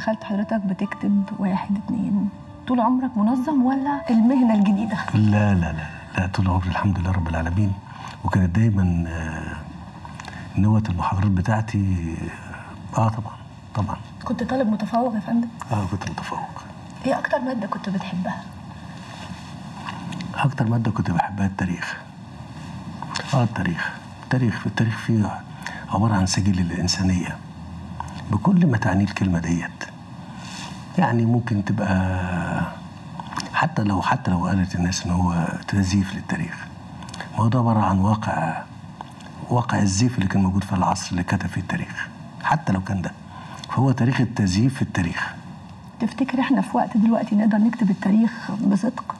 دخلت حضرتك بتكتب واحد اتنين طول عمرك منظم ولا المهنة الجديدة؟ لا لا لا لا طول عمري الحمد لله رب العالمين وكانت دايما آه، نوة المحاضرات بتاعتي اه طبعا طبعا كنت طالب متفوق يا فندم اه كنت متفوق ايه أكتر مادة كنت بتحبها؟ اكتر ماده كنت بحبها التاريخ اه التاريخ التاريخ التاريخ فيه عباره عن سجل الانسانيه بكل ما تعنيه الكلمه ديت يعني ممكن تبقى حتى لو حتى لو قالت الناس ان هو تزييف للتاريخ ما هو ده عباره عن واقع واقع الزيف اللي كان موجود في العصر اللي كتب فيه التاريخ حتى لو كان ده فهو تاريخ التزييف في التاريخ تفتكر احنا في وقت دلوقتي نقدر نكتب التاريخ بصدق؟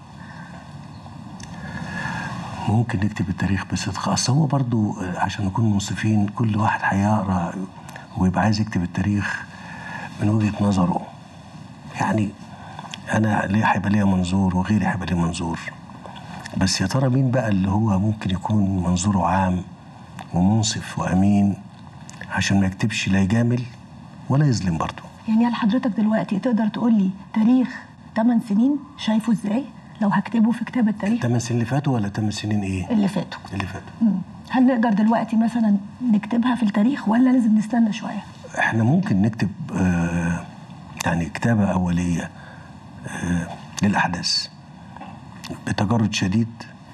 ممكن نكتب التاريخ بصدق اصل هو برضو آه، عشان نكون منصفين كل واحد هيقرا ويبقى عايز يكتب التاريخ من وجهه نظره يعني انا ليه هيبقى ليا منظور وغيري هيبقى ليه منظور بس يا ترى مين بقى اللي هو ممكن يكون منظوره عام ومنصف وامين عشان ما يكتبش لا يجامل ولا يظلم برضه يعني هل حضرتك دلوقتي تقدر تقول لي تاريخ 8 سنين شايفه ازاي لو هكتبه في كتاب التاريخ الثمان سنين اللي فاتوا ولا الثمان سنين ايه اللي فاتوا اللي فاتوا مم. هل نقدر دلوقتي مثلا نكتبها في التاريخ ولا لازم نستنى شويه احنا ممكن نكتب آه يعني كتابة أولية آه للأحداث بتجرد شديد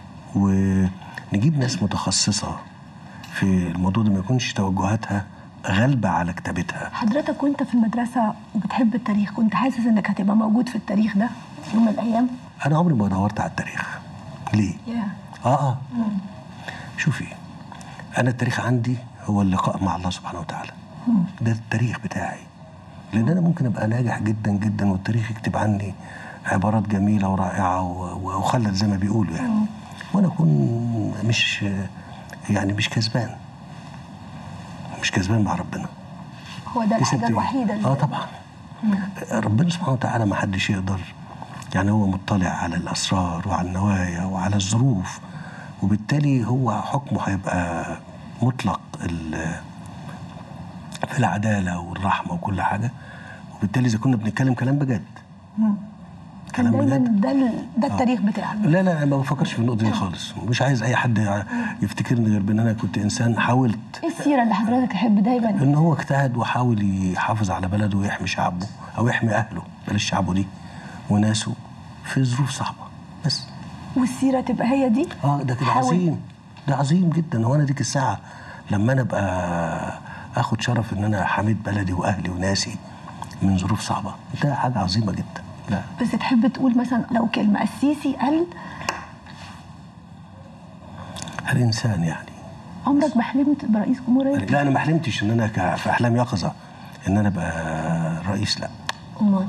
ونجيب ناس متخصصة في الموضوع ده ما يكونش توجهاتها غالبة على كتابتها حضرتك وانت في المدرسه وبتحب التاريخ كنت حاسس انك هتبقى موجود في التاريخ ده في يوم من الايام أنا عمري ما دورت على التاريخ ليه؟ يا آه آه شوفي أنا التاريخ عندي هو اللقاء مع الله سبحانه وتعالى ده التاريخ بتاعي لأن أنا ممكن أبقى ناجح جدا جدا والتاريخ يكتب عني عبارات جميلة ورائعة و- وأخلد زي ما بيقولوا يعني وأنا أكون مش يعني مش كسبان مش كسبان مع ربنا هو ده كسبت الحاجه إيه؟ الوحيده اللي اه طبعا ربنا سبحانه وتعالى ما حدش يقدر يعني هو مطلع على الاسرار وعلى النوايا وعلى الظروف وبالتالي هو حكمه هيبقى مطلق ال- في العداله والرحمه وكل حاجه وبالتالي اذا كنا بنتكلم كلام بجد كان كلام دايما بجد ده ال- ده التاريخ بتاعك لا لا انا ما بفكرش في النقطه دي خالص مش عايز اي حد يفتكرني غير بان انا كنت انسان حاولت ايه السيره اللي حضرتك تحب دايما ان هو اجتهد وحاول يحافظ على بلده ويحمي شعبه او يحمي اهله بلاش شعبه دي وناسه في ظروف صعبه بس والسيره تبقى هي دي اه ده كده حاول. عظيم ده عظيم جدا هو انا ديك الساعه لما انا ابقى اخد شرف ان انا حميت بلدي واهلي وناسي من ظروف صعبه ده حاجه عظيمه جدا لا بس تحب تقول مثلا لو كلمه السيسي قال الانسان يعني عمرك ما حلمت برئيس جمهوريه لا انا ما حلمتش ان انا ك- في احلام يقظه ان انا ابقى رئيس لا امال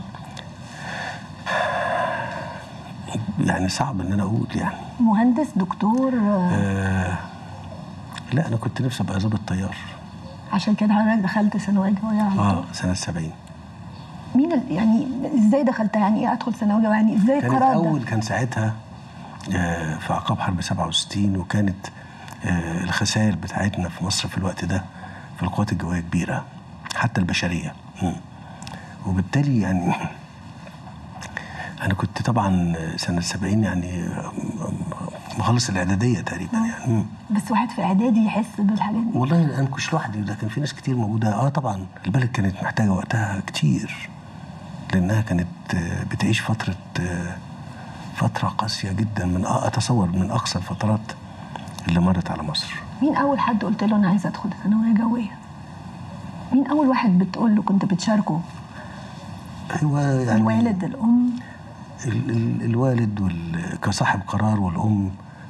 يعني صعب ان انا اقول يعني مهندس دكتور آه، آه لا انا كنت نفسي ابقى ضابط طيار عشان كده حضرتك دخلت ثانويه جويه على اه طول سنه 70 مين ال- يعني ازاي دخلتها يعني ايه ادخل ثانويه جويه يعني ازاي كانت القرار اول ده كان ساعتها آه في عقاب حرب 67 وكانت آه الخسائر بتاعتنا في مصر في الوقت ده في القوات الجويه كبيره حتى البشريه مم. وبالتالي يعني انا كنت طبعا سنه 70 يعني مخلص الاعداديه تقريبا يعني مم. بس واحد في اعدادي يحس بالحاجات دي والله انا مش لوحدي ده كان في ناس كتير موجوده اه طبعا البلد كانت محتاجه وقتها كتير لانها كانت آه، بتعيش فتره آه، فتره قاسيه جدا من آه اتصور من اقصى الفترات اللي مرت على مصر مين اول حد قلت له انا عايزه ادخل ثانويه جويه مين اول واحد بتقول له كنت بتشاركه هو يعني الوالد الام ال ال الوالد وال كصاحب قرار والام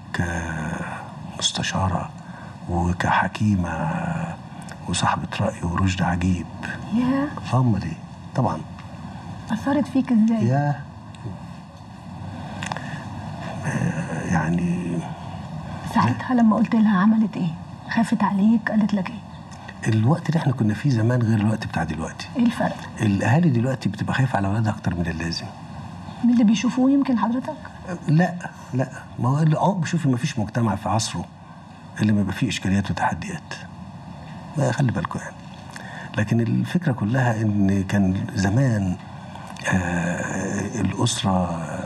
كمستشاره وكحكيمه وصاحبه راي ورشد عجيب يا هم دي طبعا اثرت فيك ازاي يا آه، يعني ساعتها لما قلت لها عملت ايه خافت عليك قالت لك ايه الوقت اللي احنا كنا فيه زمان غير الوقت بتاع دلوقتي ايه الفرق الاهالي دلوقتي بتبقى خايفه على اولادها اكتر من اللازم من اللي بيشوفوه يمكن حضرتك لا لا ما هو اللي اه بشوف ما فيش مجتمع في عصره اللي ما يبقى فيه اشكاليات وتحديات ما خلي بالكم يعني لكن الفكره كلها ان كان زمان آه الاسره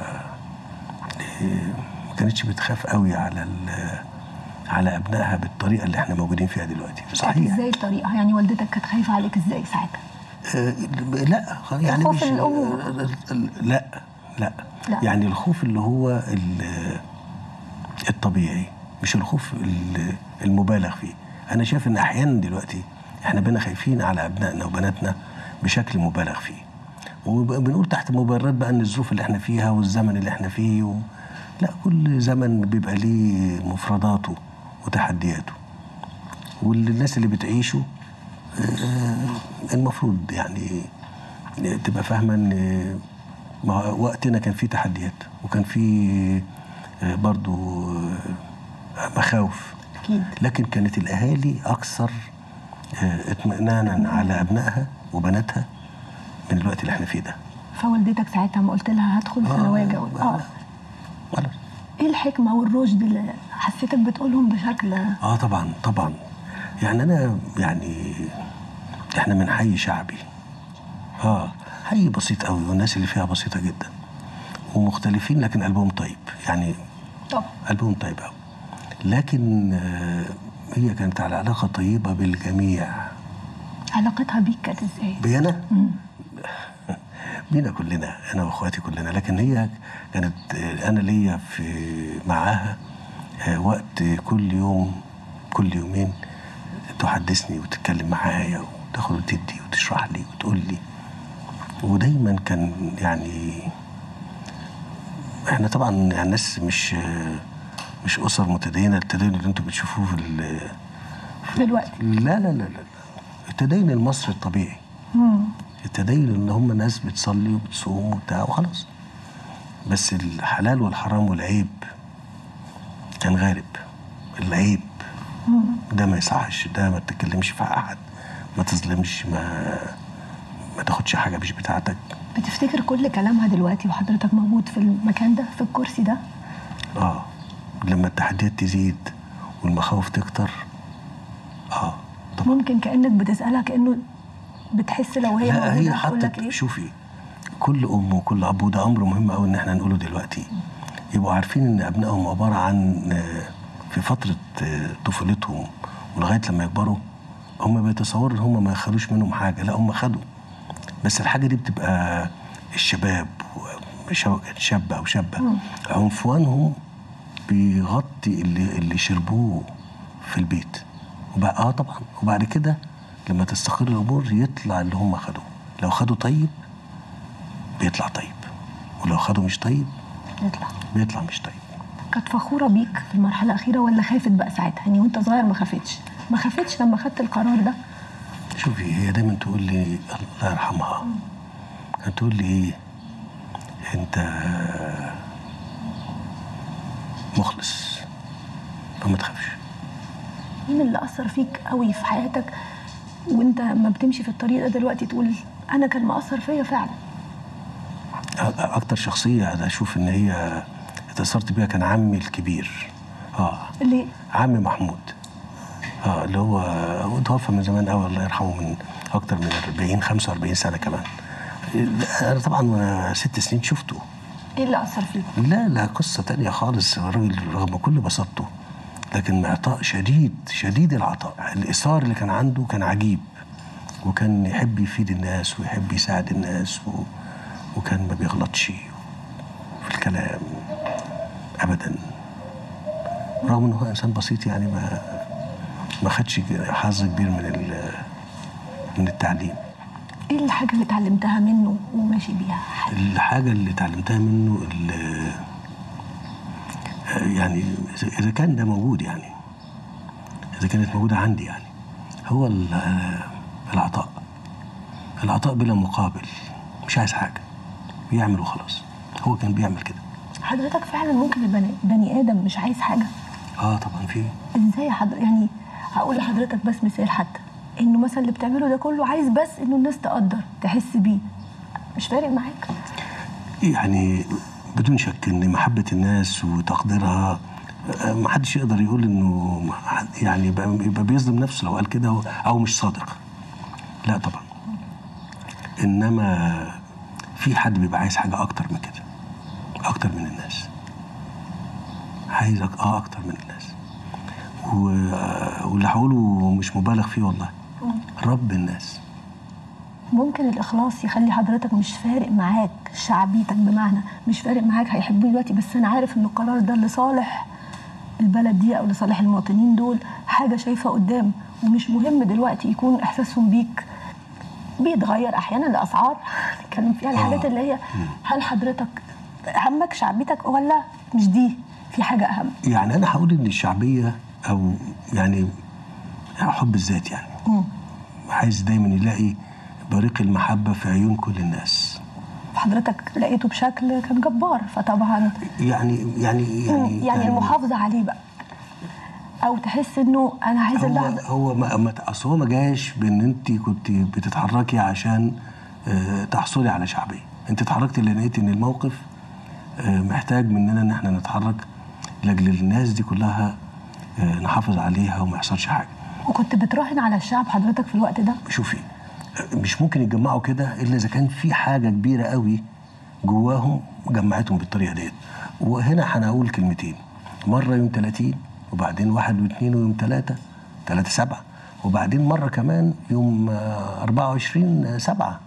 آه ما كانتش بتخاف قوي على ال- على ابنائها بالطريقه اللي احنا موجودين فيها دلوقتي كانت صحيح ازاي الطريقه يعني والدتك كانت خايفه عليك ازاي ساعتها آه، لا يعني خوف مش الأم. آه، لا لا لا. يعني الخوف اللي هو ال- الطبيعي مش الخوف ال- المبالغ فيه انا شايف ان احيانا دلوقتي احنا بقينا خايفين على ابنائنا وبناتنا بشكل مبالغ فيه وبنقول تحت مبررات بقى ان الظروف اللي احنا فيها والزمن اللي احنا فيه و... لا كل زمن بيبقى ليه مفرداته وتحدياته والناس اللي بتعيشه آه، المفروض يعني تبقى فاهمه ان ما هو وقتنا كان فيه تحديات وكان فيه آه، برضو آه، مخاوف اكيد لكن كانت الاهالي اكثر آه، اطمئنانا على ابنائها وبناتها من الوقت اللي احنا فيه ده فوالدتك ساعتها ما قلت لها هدخل ثانويه جوي اه خلاص ايه الحكمه والرشد اللي حسيتك بتقولهم بشكل اه طبعا طبعا يعني انا يعني احنا من حي شعبي اه حي بسيط قوي والناس اللي فيها بسيطه جدا ومختلفين لكن قلبهم طيب يعني طب قلبهم طيب قوي لكن آه هي كانت على علاقه طيبه بالجميع علاقتها بيك كانت ازاي بينا بينا كلنا انا واخواتي كلنا لكن هي كانت آه، انا ليا في معاها آه، وقت كل يوم كل يومين تحدثني وتتكلم معايا وتاخد وتدي وتشرح لي وتقول لي ودايما كان يعني احنا طبعا يعني الناس مش آه، مش اسر متدينه التدين اللي انتوا بتشوفوه في ال- دلوقتي لا لا لا لا التدين المصري الطبيعي مم. التدين ان هم ناس بتصلي وبتصوم وبتاع وخلاص بس الحلال والحرام والعيب كان غالب العيب ده ما يصحش ده ما تتكلمش في حق احد ما تظلمش ما ما تاخدش حاجه مش بتاعتك بتفتكر كل كلامها دلوقتي وحضرتك موجود في المكان ده في الكرسي ده اه لما التحديات تزيد والمخاوف تكتر اه طبعا ممكن كانك بتسالها كانه بتحس لو هي لا هي موجوده هتقول لك حطت ايه شوفي كل ام وكل اب وده امر مهم قوي ان احنا نقوله دلوقتي يبقوا عارفين ان ابنائهم عباره عن آه، في فتره آه، طفولتهم ولغايه لما يكبروا هم بيتصوروا ان هم ما خدوش منهم حاجه لا هم خدوا بس الحاجه دي بتبقى الشباب شو- شاب او شابه عنفوانهم بيغطي اللي اللي شربوه في البيت وبعد اه طبعا وبعد كده لما تستقر الامور يطلع اللي هم خدوه لو خدوا طيب بيطلع طيب ولو خدوا مش طيب يطلع بيطلع مش طيب كانت فخوره بيك في المرحله الاخيره ولا خافت بقى ساعتها يعني وانت صغير ما خافتش ما خافتش لما خدت القرار ده شوفي هي دايما تقول لي الله يرحمها كانت تقول لي ايه انت مخلص فما تخافش مين اللي اثر فيك قوي في حياتك وانت ما بتمشي في الطريق ده دلوقتي تقول انا كان مأثر فيا فعلا أ- اكتر شخصيه انا اشوف ان هي اتاثرت بيها كان عمي الكبير اه ليه عمي محمود اه اللي هو هو توفى من زمان قوي الله يرحمه من اكتر من 40 45 سنه كمان انا طبعا وانا ست سنين شفته ايه اللي اثر فيك لا لا قصة تانية خالص الراجل رغم كل بساطته لكن معطاء شديد شديد العطاء الإصرار اللي كان عنده كان عجيب وكان يحب يفيد الناس ويحب يساعد الناس و... وكان ما بيغلطش في الكلام أبدا رغم إنه هو إنسان بسيط يعني ما ما خدش حظ كبير من ال... من التعليم ايه الحاجه اللي اتعلمتها منه وماشي بيها الحاجة اللي اتعلمتها منه ال- آه، يعني إذا- إذا كان ده موجود يعني إذا كانت موجودة عندي يعني هو ال- آه، العطاء العطاء بلا مقابل مش عايز حاجة بيعمل وخلاص هو كان بيعمل كده حضرتك فعلا ممكن البني بني ادم مش عايز حاجه اه طبعا في ازاي حضر يعني هقول لحضرتك بس مثال حتى انه مثلا اللي بتعمله ده كله عايز بس انه الناس تقدر تحس بيه مش فارق معاك يعني بدون شك ان محبه الناس وتقديرها آه، ما حدش يقدر يقول انه ما حد- يعني يبقى يبقى بيظلم نفسه لو قال كده او مش صادق لا طبعا انما في حد بيبقى عايز حاجه اكتر من كده اكتر من الناس عايز أك- اه اكتر من الناس و... واللي هقوله مش مبالغ فيه والله رب الناس ممكن الاخلاص يخلي حضرتك مش فارق معاك شعبيتك بمعنى مش فارق معاك هيحبوني دلوقتي بس انا عارف ان القرار ده لصالح البلد دي او لصالح المواطنين دول حاجه شايفه قدام ومش مهم دلوقتي يكون احساسهم بيك بيتغير احيانا الاسعار نتكلم فيها الحاجات اللي هي هل حضرتك همك شعبيتك ولا مش دي في حاجه اهم يعني انا هقول ان الشعبيه او يعني حب الذات يعني مم. عايز دايما يلاقي بريق المحبه في عيون كل الناس حضرتك لقيته بشكل كان جبار فطبعا يعني يعني يعني يعني كان- المحافظه عليه بقى او تحس انه انا عايز هو اللحظه هو ما ما- اصل هو ما جاش بان انت كنت بتتحركي عشان آه، تحصلي على شعبيه انت اتحركتي لان لقيتي ان الموقف آه، محتاج مننا ان احنا نتحرك لاجل الناس دي كلها آه، نحافظ عليها وما يحصلش حاجه وكنت بتراهن على الشعب حضرتك في الوقت ده شوفي آه، مش ممكن يتجمعوا كده الا اذا كان في حاجه كبيره قوي جواهم جمعتهم بالطريقه ديت وهنا هنقول كلمتين مره يوم 30 وبعدين واحد واثنين ويوم ثلاثة ثلاثة سبعة وبعدين مرة كمان يوم آه، 24 سبعة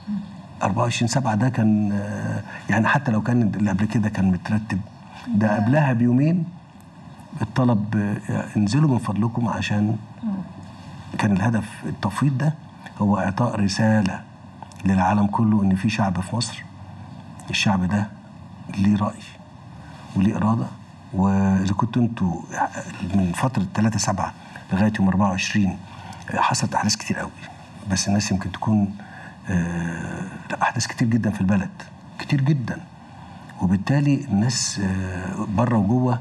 24 سبعة ده كان آه، يعني حتى لو كان اللي قبل كده كان مترتب ده قبلها بيومين الطلب آه، انزلوا من فضلكم عشان كان الهدف التفويض ده هو اعطاء رساله للعالم كله ان في شعب في مصر الشعب ده ليه راي وليه اراده واذا كنتوا انتوا من فتره 3 7 لغايه يوم 24 حصلت احداث كتير قوي بس الناس يمكن تكون آه، لا احداث كتير جدا في البلد كتير جدا وبالتالي الناس آه، بره وجوه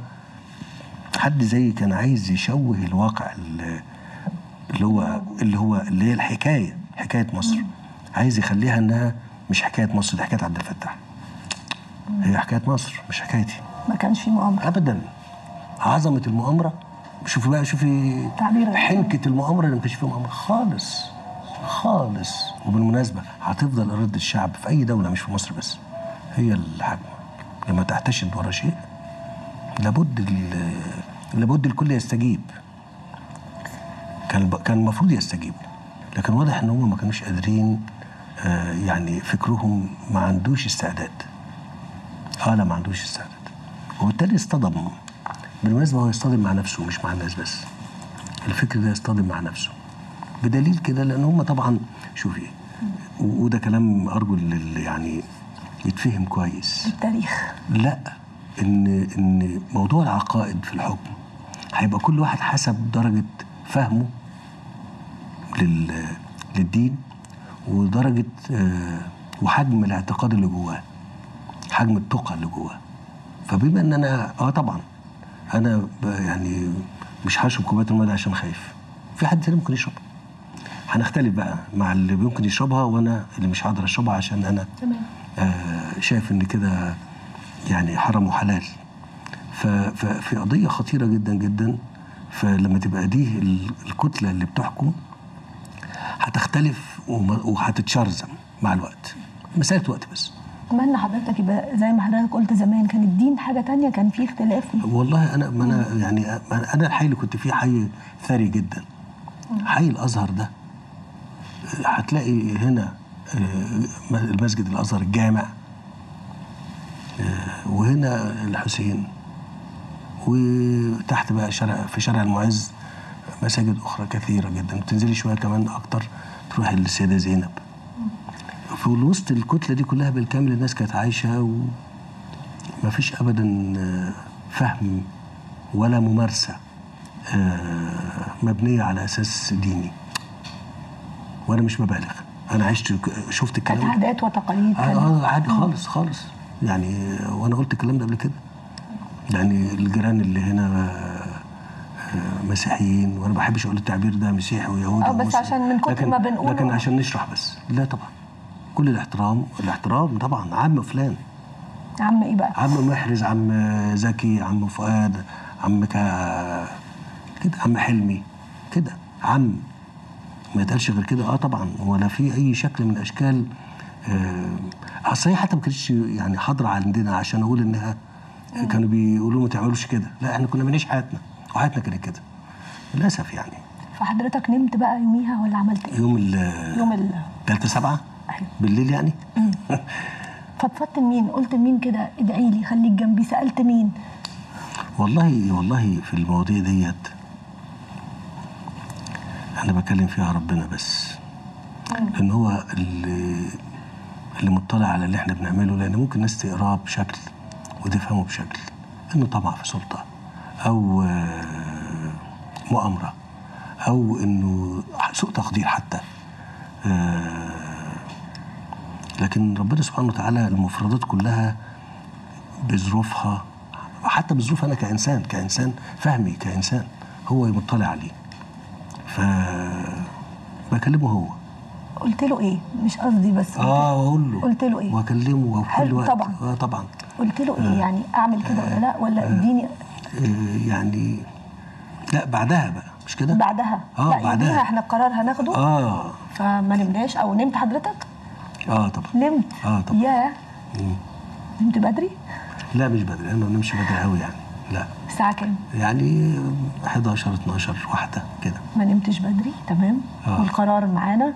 حد زي كان عايز يشوه الواقع ال- اللي هو اللي هو اللي هي الحكايه حكايه مصر عايز يخليها انها مش حكايه مصر دي حكايه عبد الفتاح هي حكايه مصر مش حكايتي ما كانش في مؤامره ابدا عظمه المؤامره شوفي بقى شوفي تعبير حنكه المؤامره اللي ما كانش فيها مؤامره خالص خالص وبالمناسبه هتفضل اراده الشعب في اي دوله مش في مصر بس هي الحاكمه لما تحتشد ورا شيء لابد ال- لابد الكل يستجيب كان كان المفروض يستجيبوا لكن واضح ان هم ما كانوش قادرين آه، يعني فكرهم ما عندوش استعداد اه لا ما عندوش استعداد وبالتالي اصطدم بالمناسبه هو يصطدم مع نفسه مش مع الناس بس الفكر ده يصطدم مع نفسه بدليل كده لان هم طبعا شوفي و- وده كلام ارجو اللي يعني يتفهم كويس التاريخ لا ان ان موضوع العقائد في الحكم هيبقى كل واحد حسب درجه فهمه لل للدين ودرجه آه، وحجم الاعتقاد اللي جواه حجم التقى اللي جواه فبما ان انا اه طبعا انا ب- يعني مش هشرب كوبايه الميه دي عشان خايف في حد تاني ممكن يشربها هنختلف بقى مع اللي ممكن يشربها وانا اللي مش هقدر اشربها عشان انا تمام آه، شايف ان كده يعني حرام وحلال ف- ففي قضيه خطيره جدا جدا فلما تبقى دي ال- الكتله اللي بتحكم هتختلف وما- وهتتشرذم مع الوقت مساله وقت بس اتمنى حضرتك يبقى زي ما حضرتك قلت زمان كان الدين حاجه تانية كان فيه اختلاف والله انا ما انا يعني انا الحي اللي كنت فيه حي ثري جدا حي الازهر ده هتلاقي هنا آه، المسجد الازهر الجامع آه، وهنا الحسين وتحت بقى شارع في شارع المعز مساجد اخرى كثيره جدا تنزلي شويه كمان اكتر تروحي للسيده زينب في وسط الكتله دي كلها بالكامل الناس كانت عايشه و ما فيش ابدا آه، فهم ولا ممارسه آه، مبنيه على اساس ديني وانا مش مبالغ انا عشت شفت كانت الكلام ده عادات وتقاليد اه كان آه، عادي خالص خالص يعني آه، وانا قلت الكلام ده قبل كده يعني الجيران اللي هنا آه، آه، مسيحيين وانا ما بحبش اقول التعبير ده مسيحي ويهودي آه، بس ومسلم. عشان من كتر لكن ما بنقوله. لكن عشان نشرح بس لا طبعا كل الاحترام الاحترام طبعا عم فلان عم ايه بقى عم محرز عم زكي عم فؤاد عم كا كده عم حلمي كده عم ما يتقالش غير كده اه طبعا ولا في اي شكل من اشكال آه اصل هي حتى ما كانتش يعني حاضره عندنا عشان اقول انها كانوا بيقولوا ما تعملوش كده لا احنا كنا بنعيش حياتنا وحياتنا كانت كده للاسف يعني فحضرتك نمت بقى يوميها ولا عملت ايه؟ يوم ال يوم ال ثالثة سبعة أيوة. بالليل يعني فضفضت لمين؟ قلت لمين كده ادعي لي خليك جنبي سالت مين؟ والله والله في المواضيع ديت انا بكلم فيها ربنا بس لان هو اللي اللي مطلع على اللي احنا بنعمله لان ممكن الناس تقراه بشكل وتفهمه بشكل انه طمع في سلطه او آه، مؤامره او انه سوء تقدير حتى آه، لكن ربنا سبحانه وتعالى المفردات كلها بظروفها حتى بظروف انا كانسان كانسان فهمي كانسان هو مطلع عليه ف بكلمه هو قلت له ايه؟ مش قصدي بس اه واقول له قلت له ايه؟ واكلمه وفي كل حلو وقت طبعا. اه طبعا قلت له ايه يعني اعمل كده ولا لا ولا اديني آه يعني لا بعدها بقى مش كده؟ بعدها آه، لا بعدها. يوميها احنا القرار هناخده اه فما نمناش او نمت حضرتك؟ اه طبعا نمت اه طبعا يا مم. نمت بدري؟ لا مش بدري انا ما بنمشي بدري قوي يعني لا الساعة كام؟ يعني 11 12 واحده كده ما نمتش بدري تمام آه. والقرار معانا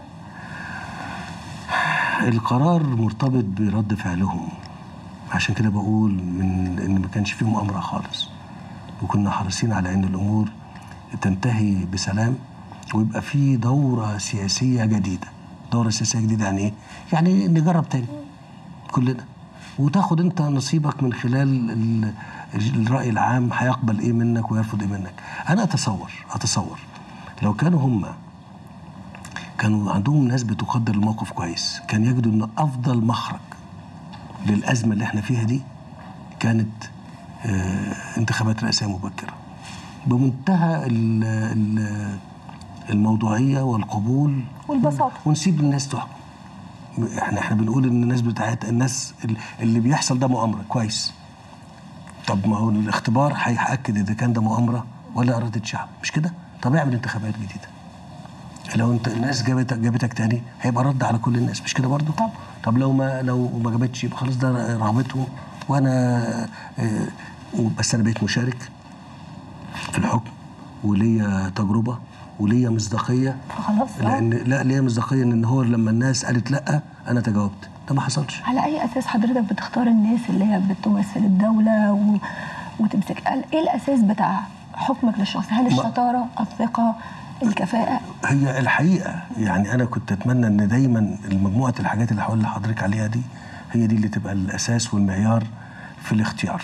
القرار مرتبط برد فعلهم عشان كده بقول من ان ما كانش فيه مؤامره خالص وكنا حريصين على ان الامور تنتهي بسلام ويبقى في دوره سياسيه جديده دوره سياسيه جديده يعني ايه يعني نجرب تاني كلنا وتاخد انت نصيبك من خلال ال- الراي العام هيقبل ايه منك ويرفض ايه منك انا اتصور اتصور لو كانوا هم كانوا عندهم ناس بتقدر الموقف كويس كان يجدوا ان افضل مخرج للازمه اللي احنا فيها دي كانت آه، انتخابات رئاسيه مبكره بمنتهى ال- ال- الموضوعيه والقبول والبساطة. ونسيب الناس تحكم احنا احنا بنقول ان الناس بتاعت الناس ال- اللي بيحصل ده مؤامره كويس طب ما هو الاختبار هيأكد اذا كان ده مؤامره ولا اراده شعب مش كده؟ طب اعمل انتخابات جديده لو انت الناس جابتك جابتك تاني هيبقى رد على كل الناس مش كده برضو طبعا. طب لو ما لو ما جابتش يبقى خلاص ده رغبتهم وانا آه، بس انا بقيت مشارك في الحكم وليا تجربه وليا مصداقيه فخلاص آه. لان لا ليا مصداقيه ان هو لما الناس قالت لا انا تجاوبت ده ما حصلش على اي اساس حضرتك بتختار الناس اللي هي بتمثل الدوله و... وتمسك قال- ايه الاساس بتاع حكمك للشخص هل الشطاره الثقه الكفاءه هي الحقيقه يعني انا كنت اتمنى ان دايما مجموعه الحاجات اللي هقول لحضرتك عليها دي هي دي اللي تبقى الاساس والمعيار في الاختيار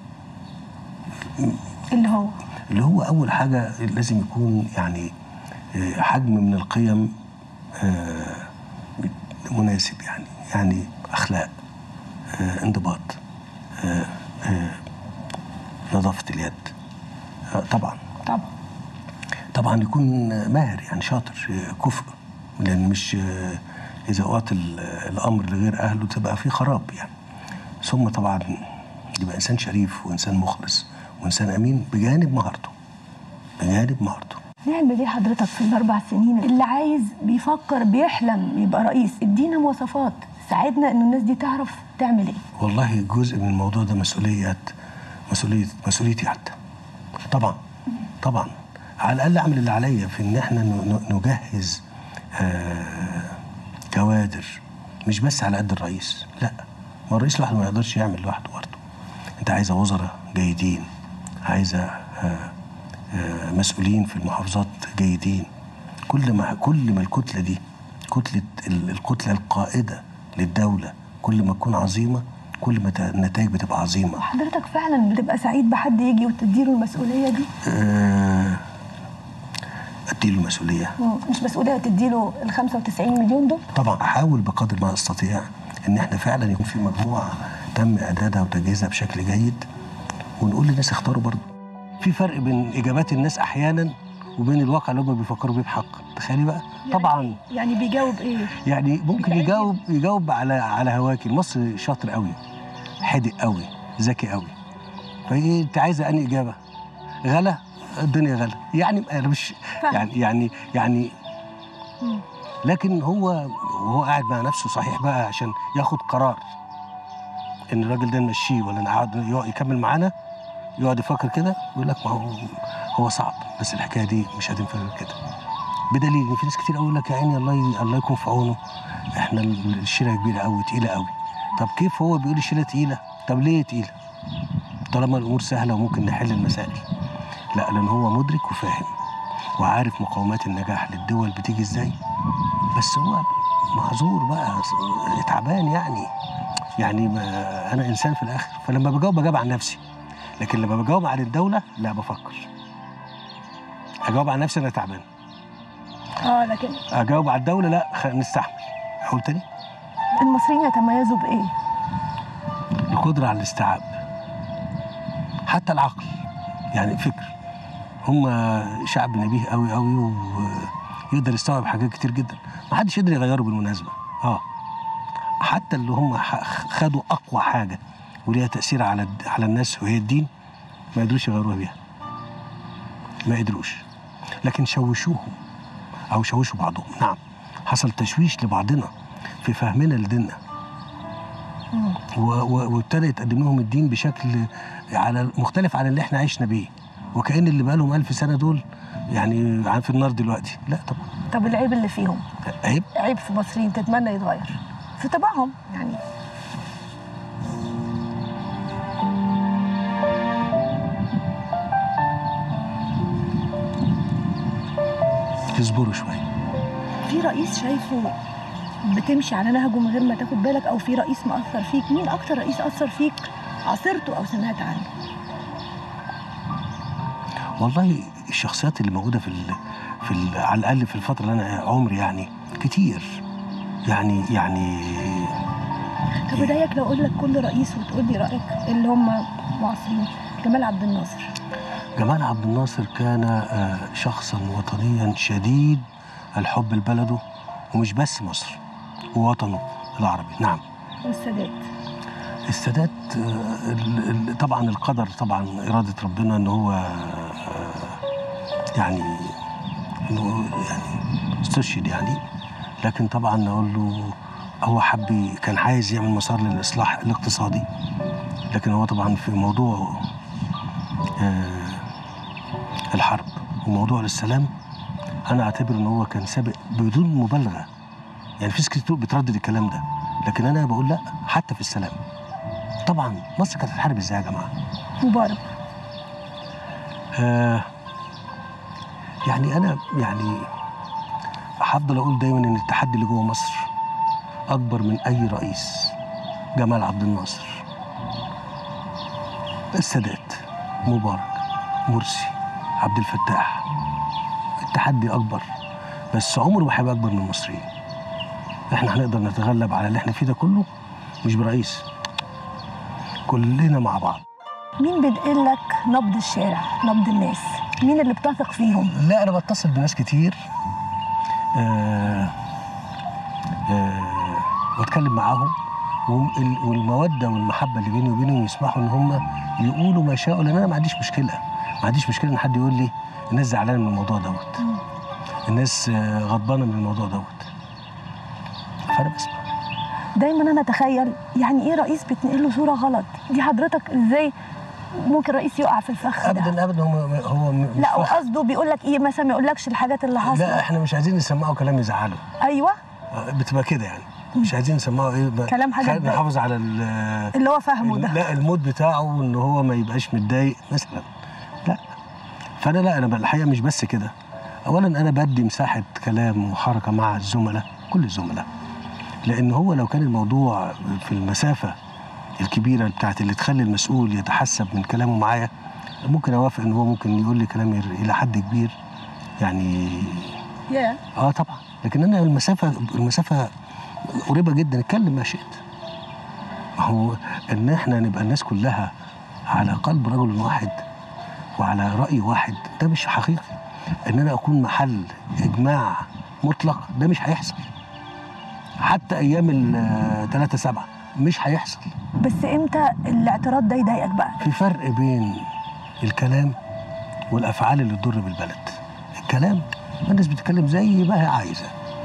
اللي هو اللي هو اول حاجه لازم يكون يعني آه، حجم من القيم آه، مناسب يعني يعني اخلاق آه، انضباط آه، آه، نظافه اليد آه، طبعا طبعا طبعا يكون ماهر يعني شاطر كفء لان مش اذا اعطي ال- الامر لغير اهله تبقى في خراب يعني ثم طبعا يبقى انسان شريف وانسان مخلص وانسان امين بجانب مهارته بجانب مهارته نعمل ايه حضرتك في الاربع سنين اللي عايز بيفكر بيحلم يبقى رئيس ادينا مواصفات ساعدنا ان الناس دي تعرف تعمل ايه والله جزء من الموضوع ده مسؤوليات مسؤولية مسؤوليتي حتى طبعا طبعا على الأقل أعمل اللي عليا في إن إحنا ن- ن- نجهز آه كوادر مش بس على قد الرئيس لا ما الرئيس لوحده ما يقدرش يعمل لوحده برضه أنت عايزة وزراء جيدين عايزة آه آه مسؤولين في المحافظات جيدين كل ما كل ما الكتلة دي كتلة ال- الكتلة القائدة للدولة كل ما تكون عظيمة كل ما ت- النتائج بتبقى عظيمة وحضرتك فعلا بتبقى سعيد بحد يجي وتديله المسؤوليه دي آه، اديله المسؤوليه مم. مش مسؤوليه تديله ال 95 مليون دول طبعا احاول بقدر ما استطيع ان احنا فعلا يكون في مجموعه تم اعدادها وتجهيزها بشكل جيد ونقول للناس اختاروا برضه في فرق بين اجابات الناس احيانا وبين الواقع اللي هم بيفكروا بيه بحق تخيلي بقى طبعا يعني بيجاوب ايه يعني ممكن بتأكد. يجاوب يجاوب على على هواكي مصر شاطر قوي حدق قوي ذكي قوي فايه انت عايزه انهي اجابه غلا الدنيا غلا يعني انا مش فاهم. يعني يعني يعني مم. لكن هو وهو قاعد مع نفسه صحيح بقى عشان ياخد قرار ان الراجل ده نمشيه ولا نقعد يقعد يكمل معانا يقعد يفكر كده يقول لك ما هو هو صعب بس الحكايه دي مش هتنفع غير كده بدليل ان في ناس كتير قوي يقول لك يا عيني الله ي... الله يكون في عونه احنا ال- الشيله كبيره قوي تقيله قوي طب كيف هو بيقول الشيله تقيله طب ليه تقيله طالما الامور سهله وممكن نحل المسائل لا لان هو مدرك وفاهم وعارف مقومات النجاح للدول بتيجي ازاي بس هو معذور بقى تعبان يعني يعني ما انا انسان في الاخر فلما بجاوب بجاوب عن نفسي لكن لما بجاوب عن الدوله لا بفكر اجاوب عن نفسي انا تعبان اه لكن اجاوب على الدوله لا خ... نستحمل اقول تاني المصريين يتميزوا بايه؟ القدره على الاستيعاب حتى العقل يعني فكر هم شعب نبيه قوي قوي ويقدر يستوعب حاجات كتير جدا ما حدش يقدر يغيره بالمناسبه اه حتى اللي هم ح- خدوا اقوى حاجه وليها تاثير على الد- على الناس وهي الدين ما قدروش يغيروها بيها ما قدروش لكن شوشوهم او شوشوا بعضهم نعم حصل تشويش لبعضنا في فهمنا لديننا مم. و- و- وابتدى يتقدم لهم الدين بشكل على مختلف عن اللي احنا عشنا بيه وكأن اللي بقالهم ألف سنة دول يعني عن في النار دلوقتي لا طبعا طب العيب اللي فيهم عيب عيب في المصريين تتمنى يتغير في طباعهم يعني يصبروا شوية في رئيس شايفه بتمشي على نهجه من غير ما تاخد بالك او في رئيس مأثر فيك مين اكتر رئيس اثر فيك عاصرته او سمعت عنه والله الشخصيات اللي موجودة في ال في ال على الأقل في الفترة اللي أنا عمري يعني كتير يعني يعني طب بدايك لو اقول لك كل رئيس وتقول لي رايك اللي هم معاصرين جمال عبد الناصر جمال عبد الناصر كان آه، شخصا وطنيا شديد الحب لبلده ومش بس مصر ووطنه العربي نعم والسادات السادات آه، ال- ال- طبعا القدر طبعا إرادة ربنا إن هو آه، يعني إنه يعني استشهد يعني لكن طبعا أقول له هو حب ي- كان عايز يعمل مسار للإصلاح الاقتصادي لكن هو طبعا في موضوع آه، الحرب وموضوع السلام أنا أعتبر إن هو كان سابق بدون مبالغة يعني في ناس كتير بتردد الكلام ده لكن أنا بقول لا حتى في السلام طبعا مصر كانت هتحارب ازاي يا جماعه؟ مبارك آه يعني انا يعني هفضل اقول دايما ان التحدي اللي جوه مصر اكبر من اي رئيس جمال عبد الناصر السادات مبارك مرسي عبد الفتاح التحدي اكبر بس عمره ما هيبقى اكبر من المصريين احنا هنقدر نتغلب على اللي احنا فيه ده كله مش برئيس كلنا مع بعض مين بينقل لك نبض الشارع نبض الناس مين اللي بتثق فيهم لا انا بتصل بناس كتير آه آه واتكلم معاهم وال- والموده والمحبه اللي بيني وبينهم يسمحوا ان هم يقولوا ما شاءوا لان انا ما عنديش مشكله ما عنديش مشكله ان حد يقول لي الناس زعلانه من الموضوع دوت الناس آه، غضبانه من الموضوع دوت فانا بسمع دايما انا اتخيل يعني ايه رئيس بتنقل له صوره غلط دي حضرتك ازاي ممكن رئيس يقع في الفخ ده ابدا ابدا هو هو م- مش لا فاهم. وقصده بيقول لك ايه مثلا ما يقولكش الحاجات اللي لا حاصله احنا مش عايزين نسمعه كلام يزعله ايوه آه، بتبقى كده يعني مش عايزين نسمعه ايه ب- كلام حاجة خلينا تضايق. نحافظ على ال- اللي هو فاهمه ده لا المود بتاعه ان هو ما يبقاش متضايق مثلا لا فانا لا انا الحقيقه مش بس كده اولا انا بدي مساحه كلام وحركه مع الزملاء كل الزملاء لان هو لو كان الموضوع في المسافه الكبيره بتاعت اللي تخلي المسؤول يتحسب من كلامه معايا ممكن اوافق ان هو ممكن يقول لي كلام ير- الى حد كبير يعني يا اه طبعا لكن انا المسافه المسافه قريبه جدا اتكلم ما شئت ما هو ان احنا نبقى الناس كلها على قلب رجل واحد وعلى راي واحد ده مش حقيقي ان انا اكون محل اجماع مطلق ده مش هيحصل حتى ايام ال 3 7 مش هيحصل بس امتى الاعتراض ده يضايقك بقى في فرق بين الكلام والافعال اللي تضر بالبلد الكلام الناس بتتكلم زي ما هي عايزه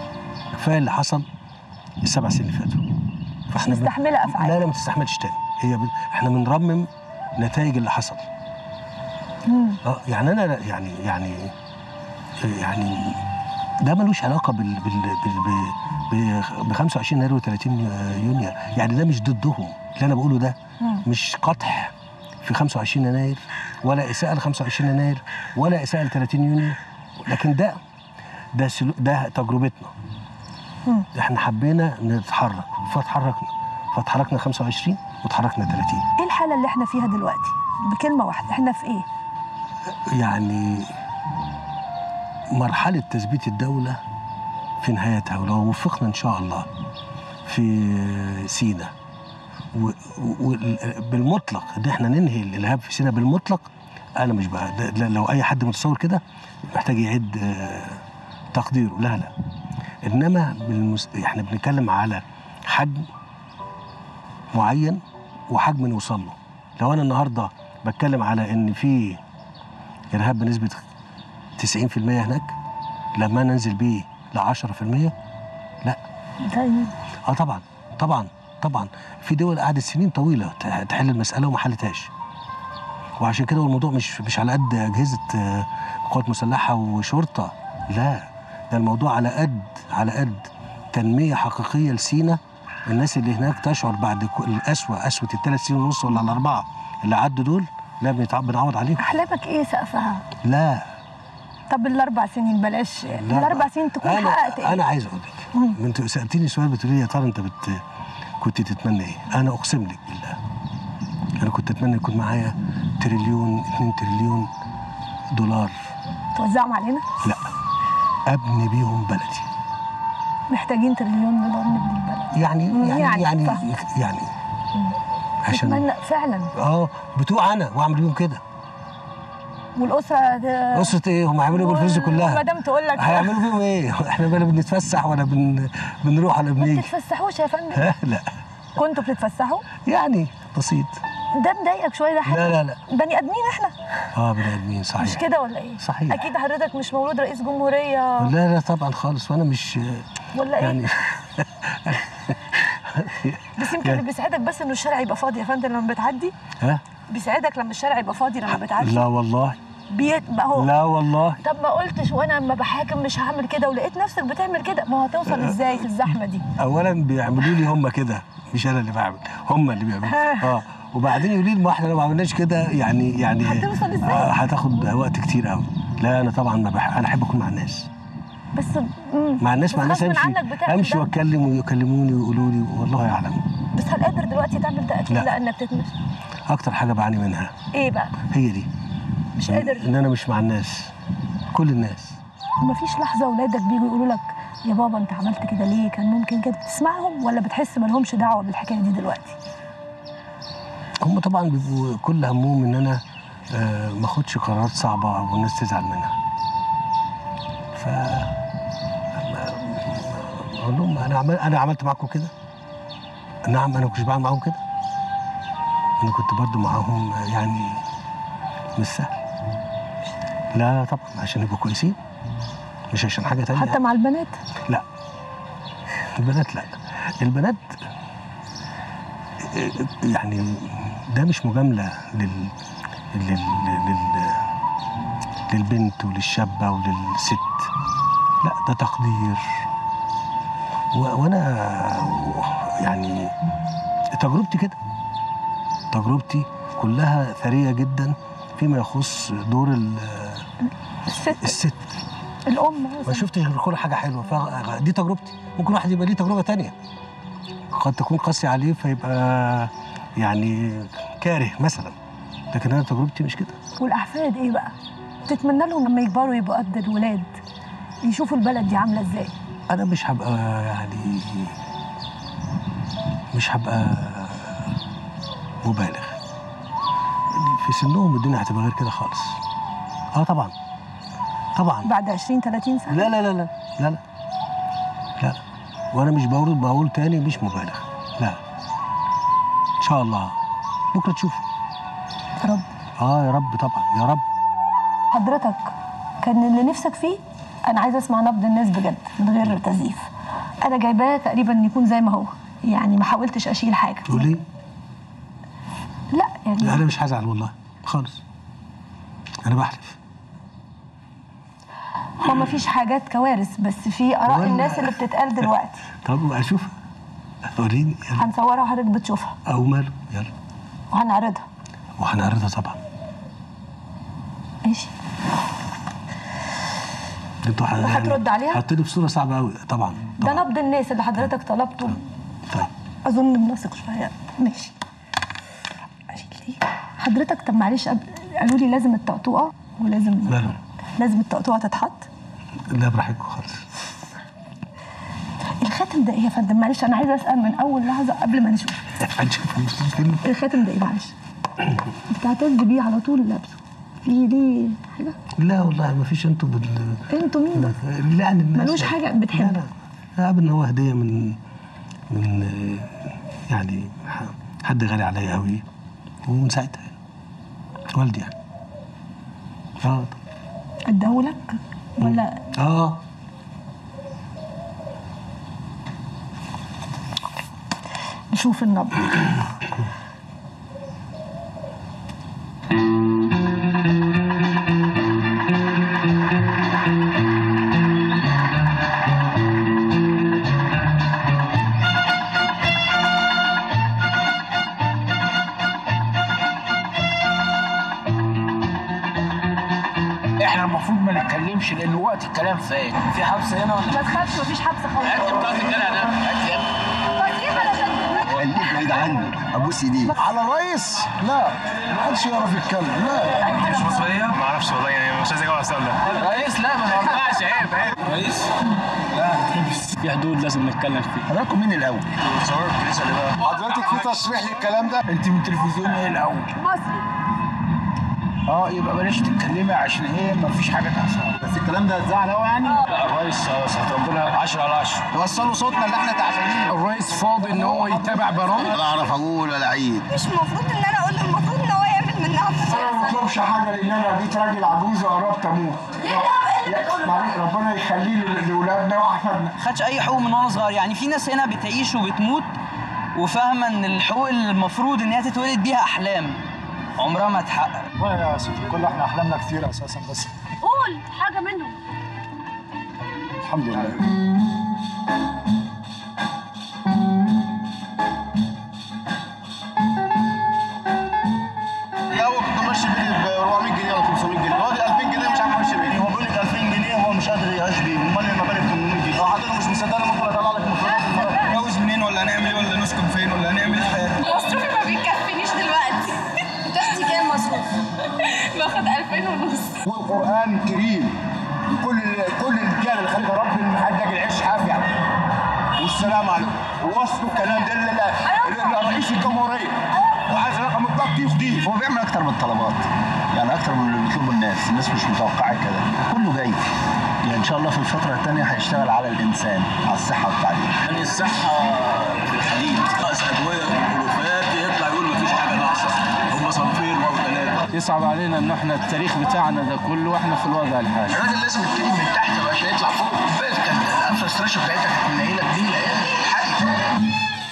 كفايه اللي حصل السبع سنين اللي فاتوا مش مستحملة أفعال. لا لا ما تستحملش تاني هي ب... احنا بنرمم نتائج اللي حصل اه يعني انا لا- يعني يعني يعني ده ملوش علاقه بال بال بال ب 25 يناير و30 يونيو يعني ده مش ضدهم اللي انا بقوله ده مش قطح في 25 يناير ولا اساءه ل 25 يناير ولا اساءه ل 30 يونيو لكن ده ده سلو ده تجربتنا احنا حبينا نتحرك فاتحركنا فاتحركنا 25 واتحركنا 30 ايه الحاله اللي احنا فيها دلوقتي بكلمه واحده احنا في ايه يعني مرحلة تثبيت الدولة في نهايتها ولو وفقنا إن شاء الله في سينا وبالمطلق ان احنا ننهي الارهاب في سينا بالمطلق انا مش بقى ده ده لو اي حد متصور كده محتاج يعيد آه، تقديره لا لا انما بالمس... احنا بنتكلم على حجم معين وحجم نوصل له لو انا النهارده بتكلم على ان في ارهاب بنسبه 90% هناك لما ننزل بيه ل 10% لا طيب اه طبعا طبعا طبعا في دول قعدت سنين طويله تح- تحل المساله وما حلتهاش وعشان كده هو الموضوع مش مش على قد اجهزه آه، قوات مسلحه وشرطه لا ده الموضوع على قد على قد تنميه حقيقيه لسينا الناس اللي هناك تشعر بعد كل- القسوه قسوه الثلاث سنين ونص ولا الاربعه اللي عدوا دول لا بنتع- بنعوض عليهم احلامك ايه سقفها لا طب الاربع سنين بلاش لا الاربع سنين تكون انا حققت ايه انا عايز اقول لك ما انت سالتني سؤال بتقولي لي يا ترى انت بت كنت تتمنى ايه؟ انا اقسم لك بالله انا كنت اتمنى يكون معايا تريليون 2 تريليون دولار توزعهم علينا لا ابني بيهم بلدي محتاجين تريليون دولار نبني البلد يعني مم، يعني يعني، يعني فاهمة. يعني عشان نتمنى فعلا اه بتوع انا واعمل بيهم كده والاسره ده- قصه ايه هم هيعملوا بالفلوس دي كلها مدام تقول لك هيعملوا بيهم ايه؟ احنا بلا بنتفسح ولا بن... بنروح ولا ما بنيجي بتتفسحوش يا فندم ها لا كنتوا بتتفسحوا يعني بسيط ده مضايقك شويه ده حاجه لا لا لا بني ادمين احنا اه بني ادمين صحيح مش كده ولا ايه صحيح. اكيد حضرتك مش مولود رئيس جمهوريه لا لا طبعا خالص وانا مش ولا ايه يعني بس يمكن اللي بيساعدك بس انه الشارع يبقى فاضي يا فندم لما بتعدي ها بيساعدك لما الشارع يبقى فاضي لما بتعدي لا والله بيبقى هو لا والله طب ما قلتش وانا لما بحاكم مش هعمل كده ولقيت نفسك بتعمل كده ما هو هتوصل ازاي في الزحمه دي اولا بيعملوا لي هم كده مش انا اللي بعمل هم اللي بيعملوا اه وبعدين يقولوا لي ما احنا لو ما عملناش كده يعني يعني هتوصل إزاي؟ آه هتاخد وقت كتير قوي لا انا طبعا ما بح... انا احب اكون مع الناس بس مم. مع الناس مع الناس غصب امشي عنك بتعمل امشي ده. واتكلم ويكلموني ويقولوا لي والله اعلم بس هل قادر دلوقتي تعمل ده اكيد لا. لانك تتمس اكتر حاجه بعاني منها ايه بقى هي دي مش قادر ان انا مش مع الناس كل الناس مفيش لحظه اولادك بيجوا يقولوا لك يا بابا انت عملت كده ليه كان ممكن كده بتسمعهم ولا بتحس ما لهمش دعوه بالحكايه دي دلوقتي هم طبعا بيبقوا كل همهم ان انا آه، ما اخدش قرارات صعبه والناس تزعل منها ف اقول لهم انا عمل انا عملت معاكم كده نعم انا ما كنتش بعمل معاهم كده انا كنت برضو معاهم آه، يعني مش سهل لا طبعا عشان يبقوا كويسين مش عشان حاجه تانية حتى مع البنات لا البنات لا البنات يعني ده مش مجاملة لل... لل... لل... للبنت وللشابة وللست لا ده تقدير و... وانا يعني تجربتي كده تجربتي كلها ثرية جدا فيما يخص دور ال- الست الست الام ما مثلاً. شفتش غير كل حاجه حلوه فدي تجربتي ممكن واحد يبقى ليه تجربه تانية قد تكون قاسي عليه فيبقى يعني كاره مثلا لكن انا تجربتي مش كده والاحفاد ايه بقى تتمنى لهم لما يكبروا يبقوا قد الولاد يشوفوا البلد دي عامله ازاي انا مش هبقى يعني مش هبقى مبالغ في سنهم الدنيا هتبقى غير كده خالص اه طبعا طبعا بعد 20 30 سنه لا لا لا لا لا لا لا وانا مش بقول بقول تاني مش مبالغ لا ان شاء الله بكره تشوفوا يا رب اه يا رب طبعا يا رب حضرتك كان اللي نفسك فيه انا عايزه اسمع نبض الناس بجد من غير تزييف انا جايباه تقريبا يكون زي ما هو يعني ما حاولتش اشيل حاجه تقولي لا يعني لا انا مش هزعل والله خالص انا بحلف هو ما فيش حاجات كوارث بس في اراء ولا- الناس اللي بتتقال دلوقتي طب اشوفها وريني يلا هنصورها وحضرتك بتشوفها او ماله يلا وهنعرضها وهنعرضها طبعا ماشي انتوا ح- وهترد عليها؟ حطيني في صوره صعبه قوي طبعا ده طبعا نبض الناس اللي حضرتك طلبته طيب اظن مناسق شويه ماشي اشيل دي حضرتك طب معلش قبل- قالوا لي لازم الطقطوقه ولازم ماله لازم الطقطوقه تتحط لا براحتكم خالص الخاتم ده ايه يا فندم معلش انا عايزه اسال من اول لحظه قبل ما نشوف هنشوف نص الفيلم الخاتم ده ايه معلش بتعتز بيه على طول لابسه في ليه حاجه لا والله ما فيش انتوا بال انتوا مين ده؟ لا يعني الناس ملوش حاجة بتحبها. لا لا لا ان هو هديه من من آه، يعني ح- حد غالي عليا قوي ومن ساعتها يعني. والدي يعني اه اديهولك ولا اه نشوف النبض احنا المفروض ما نتكلمش لان وقت الكلام فات في حبس هنا ولا ما تخافش مفيش حبس خالص انت بتاعت الجدع ده هات يا ابني. خليك بعيد عني ابوس ايديك على الرئيس لا ما حدش يعرف يتكلم لا مش مصريه ما اعرفش والله يعني مش عايز اجاوب على السؤال ده رئيس لا ما ينفعش عيب عيب رئيس في حدود لازم نتكلم فيها حضراتكم مين الاول صور الكنيسه اللي بقى حضرتك في تصريح للكلام ده انت من تلفزيون ايه الاول مصري اه يبقى بلاش تتكلمي عشان ايه ما فيش حاجه تحصل بس الكلام ده اتذاع قوي يعني لا الرئيس صحة ربنا 10 على 10 وصلوا صوتنا اللي احنا تعبانين الرئيس فاضي ان هو يتابع برامج لا اعرف اقول ولا عيد مش المفروض ان انا اقول له المفروض ان هو يعمل منها انا ما بطلبش حاجه لان انا بقيت راجل عجوز وقربت اموت يا- معلش ربنا يخليه لاولادنا واحفادنا خدش اي حقوق من وانا صغير يعني في ناس هنا بتعيش وبتموت وفاهمه ان الحقوق اللي المفروض ان هي تتولد بيها احلام عمرها ما تحقق والله يا ستي كل احنا احلامنا كتير اساسا بس قول حاجه منهم الحمد لله يا هو كنت ماشي بيه ب 400 جنيه ولا 500 جنيه هو دي 2000 جنيه مش عارف امشي بيه هو بيقول لك 2000 جنيه هو مش قادر يعيش بيه امال لما بالك 800 جنيه لو حضرتك مش مصدقني ممكن اطلع لك مفردات المرة نتجوز منين ولا هنعمل ايه ولا نسكن فين ولا هنعمل ايه في حياتنا مصروفي ما بيكفينيش دلوقتي بتاخدي كام مصروف؟ باخد 2000 ونص والقران كريم كل كل الرجاله اللي خليها رب المحدق العيش عافيه والسلام عليكم ووصلوا الكلام ده ل- ل- لرئيس الجمهوريه وعايز رقم الضغط يخديه هو بيعمل اكتر من الطلبات يعني اكتر من اللي بيطلبه الناس الناس مش متوقعه كده كله جاي يعني ان شاء الله في الفتره الثانيه هيشتغل على الانسان على الصحه والتعليم يعني الصحه في الحديد ناقص ادويه والوفات يطلع يقول مفيش حاجه ناقصه هم صنفين او ثلاثه يصعب علينا ان احنا التاريخ بتاعنا ده كله واحنا في الوضع الحالي الراجل لازم يبتدي من تحت عشان يطلع فوق بس كان الانفس ريشو بتاعتها كانت منيله جميله يعني الحقي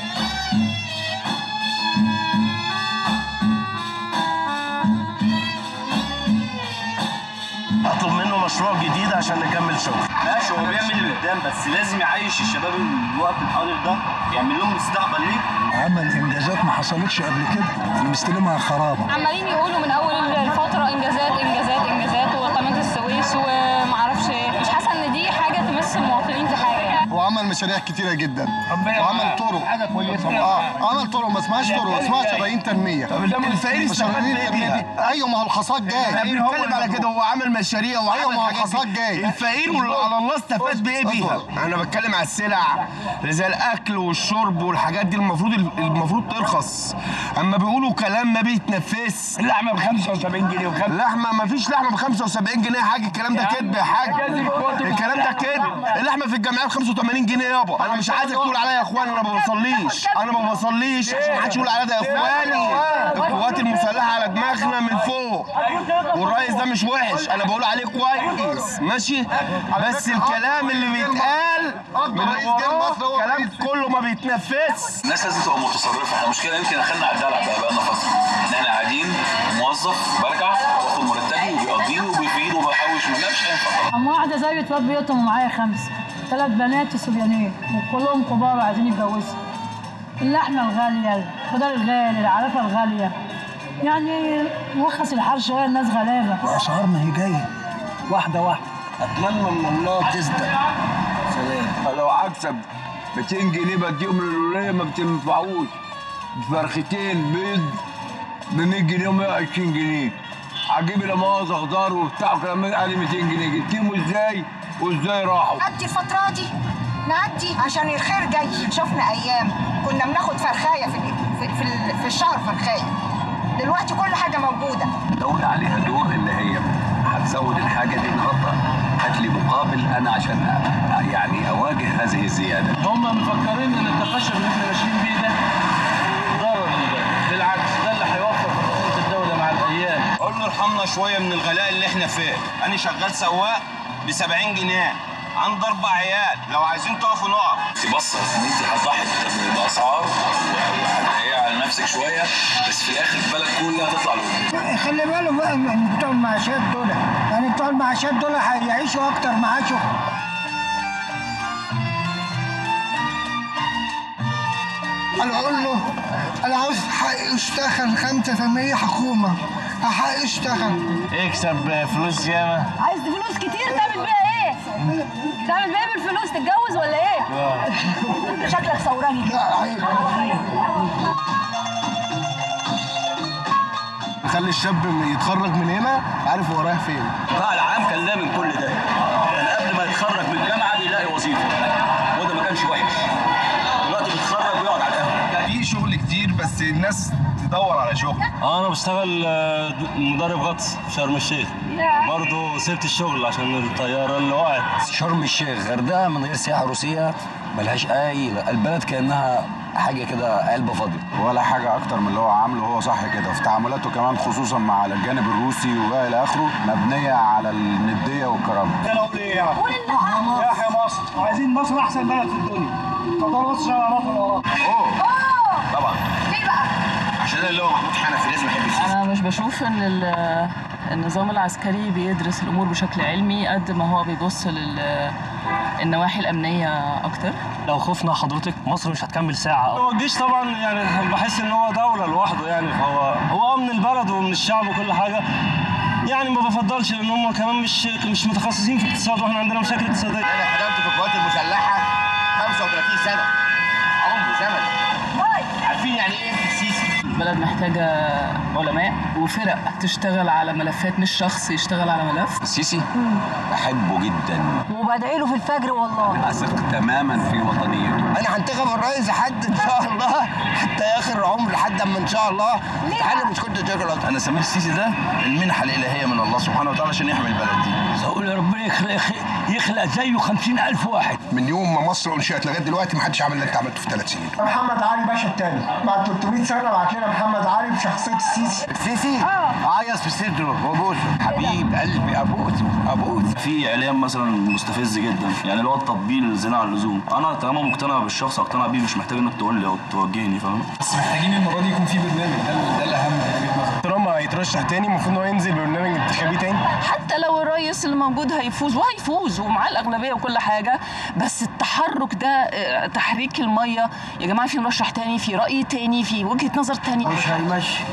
اطلب منه مشروع جديد عشان نكمل شغل ماشي هو بيعمل اللي قدام بس لازم يعيش الشباب الوقت الحاضر ده يعمل لهم مستقبل ليه عمل انجازات ما حصلتش قبل كده مستلمها خرابه عمالين يقولوا من اول الفتره انجازات انجازات انجازات وقناه السويس ومعرفش ايه مش حاسه ان دي حاجه تمس المواطنين في حاجه يعني هو عمل مشاريع كتيره جدا ربنا وعمل معاه. طرق حاجه كويسه اه عمل طرق ما اسمهاش طرق اسمها شرايين تنميه الفقير استفاد شرايين ايه تنميه بيها؟ ايوه ما هو الحصاد جاي احنا بنتكلم على كده هو عمل مشاريع ايوه وعمل ما هو حاجات الحصاد دي. جاي الفقير وعلى الله استفاد بايه بيها انا بتكلم على السلع زي الاكل والشرب والحاجات دي المفروض المفروض ترخص اما بيقولوا كلام ما بيتنفس اللحمه ب 75 جنيه وخم... اللحمه ما فيش لحمه ب 75 جنيه يا حاج الكلام ده كذب يا حاج الكلام ده كذب اللحمه في الجمعيه ب 85 جنيه ليه يابا انا مش عايزك تقول عليا يا اخوان انا ما بصليش انا ما بصليش عشان محدش يقول عليا ده يا اخواني القوات المسلحه على دماغنا من فوق والرئيس ده مش وحش انا بقول عليه كويس ماشي بس الكلام اللي بيتقال من وراه كلام كله ما بيتنفذش الناس لازم تبقى متصرفه احنا المشكله يمكن اخدنا على الدلع بقى بقى لنا فتره ان احنا قاعدين موظف برجع باخد مرتبي وبيقضيني وبيفيد وبحوش لا مش هينفع أما واحدة زي بتربي بيوتهم ومعايا خمسة ثلاث بنات وصبيانين وكلهم كبار وعايزين يتجوزوا اللحمة الغالية الخضار الغالي العلفة الغالية يعني وخس الحال شوية الناس غلابة الاسعار ما هي جايه واحده واحده اتمنى من الله تصدق سلام لو هكسب 200 جنيه بديهم للولية ما بتنفعوش فرختين بيض ب 100 جنيه و 120 جنيه هجيب لا مؤاخذة خضار وبتاع وكلام قال لي 200 جنيه جبتيهم ازاي وازاي راحوا نعدي الفترة دي نعدي عشان الخير جاي شفنا أيام كنا بناخد فرخاية في في, في, ال- في الشهر فرخاية دلوقتي كل حاجة موجودة الدولة عليها دور اللي هي هتزود الحاجة دي النهارده هات لي مقابل أنا عشان أ- يعني أواجه هذه الزيادة هم مفكرين ان التقشف اللي احنا ماشيين بيه ده ضرر للبلد بالعكس ده اللي هيوفر خطوط الدوله مع الايام قول له ارحمنا شويه من الغلاء اللي احنا فيه انا شغال سواق ب 70 جنيه عندي اربع عيال لو عايزين تقفوا نقف تبصر ان انت هتضحي باسعار وهتضايقي على نفسك شويه بس في الاخر البلد كلها هتطلع لقدام خلي بالك بقى من بتوع المعاشات دول يعني بتوع المعاشات دول هيعيشوا أكتر معاشهم انا اقول له انا عاوز حق اشتغل 5% حكومه حق اشتغل اكسب فلوس ياما عايز فلوس كتير تعمل بيها ايه؟ تعمل بيها بالفلوس تتجوز ولا ايه؟ شكلك ثوراني كده خلي الشاب يتخرج من هنا عارف هو رايح فين القطاع العام كان لا من كل ده كان قبل ما يتخرج من الجامعه بيلاقي وظيفه وده ما كانش وحش دلوقتي بيتخرج ويقعد على القهوه في شغل كتير بس الناس تدور على شغل انا بشتغل آه، مدرب غطس في شرم الشيخ برضه سبت الشغل عشان الطياره اللي وقعت شرم الشيخ غردقه من غير سياحه روسيه ملهاش اي البلد كانها حاجه كده علبه فاضيه ولا حاجة أكتر من اللي هو عامله هو صح كده في تعاملاته كمان خصوصا مع الجانب الروسي وإلى آخره مبنية على الندية والكرامة انا اقول ايه يعني؟ يا اخي مصر عايزين مصر احسن بلد في الدنيا فضل مصر شغال على مصر طبعا عشان اللي هو محمود حنفي لازم يحب السيسي انا مش بشوف ان ال- النظام العسكري بيدرس الامور بشكل علمي قد ما هو بيبص للنواحي الامنيه اكتر لو خفنا حضرتك مصر مش هتكمل ساعة هو الجيش طبعا يعني بحس ان هو دولة لوحده يعني فهو هو من البلد ومن الشعب وكل حاجة يعني ما بفضلش لان هم كمان مش مش متخصصين في الاقتصاد واحنا عندنا مشاكل اقتصادية انا خدمت في القوات المسلحه 35 سنه عمري زمن عارفين يعني ايه السيسي البلد محتاجه علماء وفرق تشتغل على ملفات مش شخص يشتغل على ملف السيسي بحبه جدا وبدعي له في الفجر والله اثق تماما في وطنيته انا هنتخب الرئيس لحد ان شاء الله حتى اخر العمر لحد اما ان شاء الله انا مش كنت شغل انا سميت السيسي ده المنحه الالهيه من الله سبحانه وتعالى عشان يحمي البلد دي اقول يا ربنا يخلق يخلق زيه 50000 واحد من يوم ما مصر انشئت لغايه دلوقتي ما حدش عمل اللي انت عملته في ثلاث سنين محمد علي باشا الثاني بعد 300 سنه بعت لنا محمد علي بشخصيه السيسي السيسي عيص في صدره وبوسه حبيب قلبي ابوسه ابوسه في اعلام مثلا مستفز جدا يعني اللي هو التطبيل الزنا على اللزوم انا طالما مقتنع بالشخص اقتنع بيه مش محتاج انك تقول لي او توجهني فاهم بس محتاجين المره دي يكون في برنامج ده ده الاهم طالما هيترشح تاني المفروض ان هو ينزل برنامج انتخابي تاني حتى لو الرئيس اللي موجود هيفوز وهيفوز ومعاه الاغلبيه وكل حاجه بس التحرك ده آه، تحريك الميه يا جماعه في مرشح تاني في راي تاني في وجهه نظر تاني مش هيمشي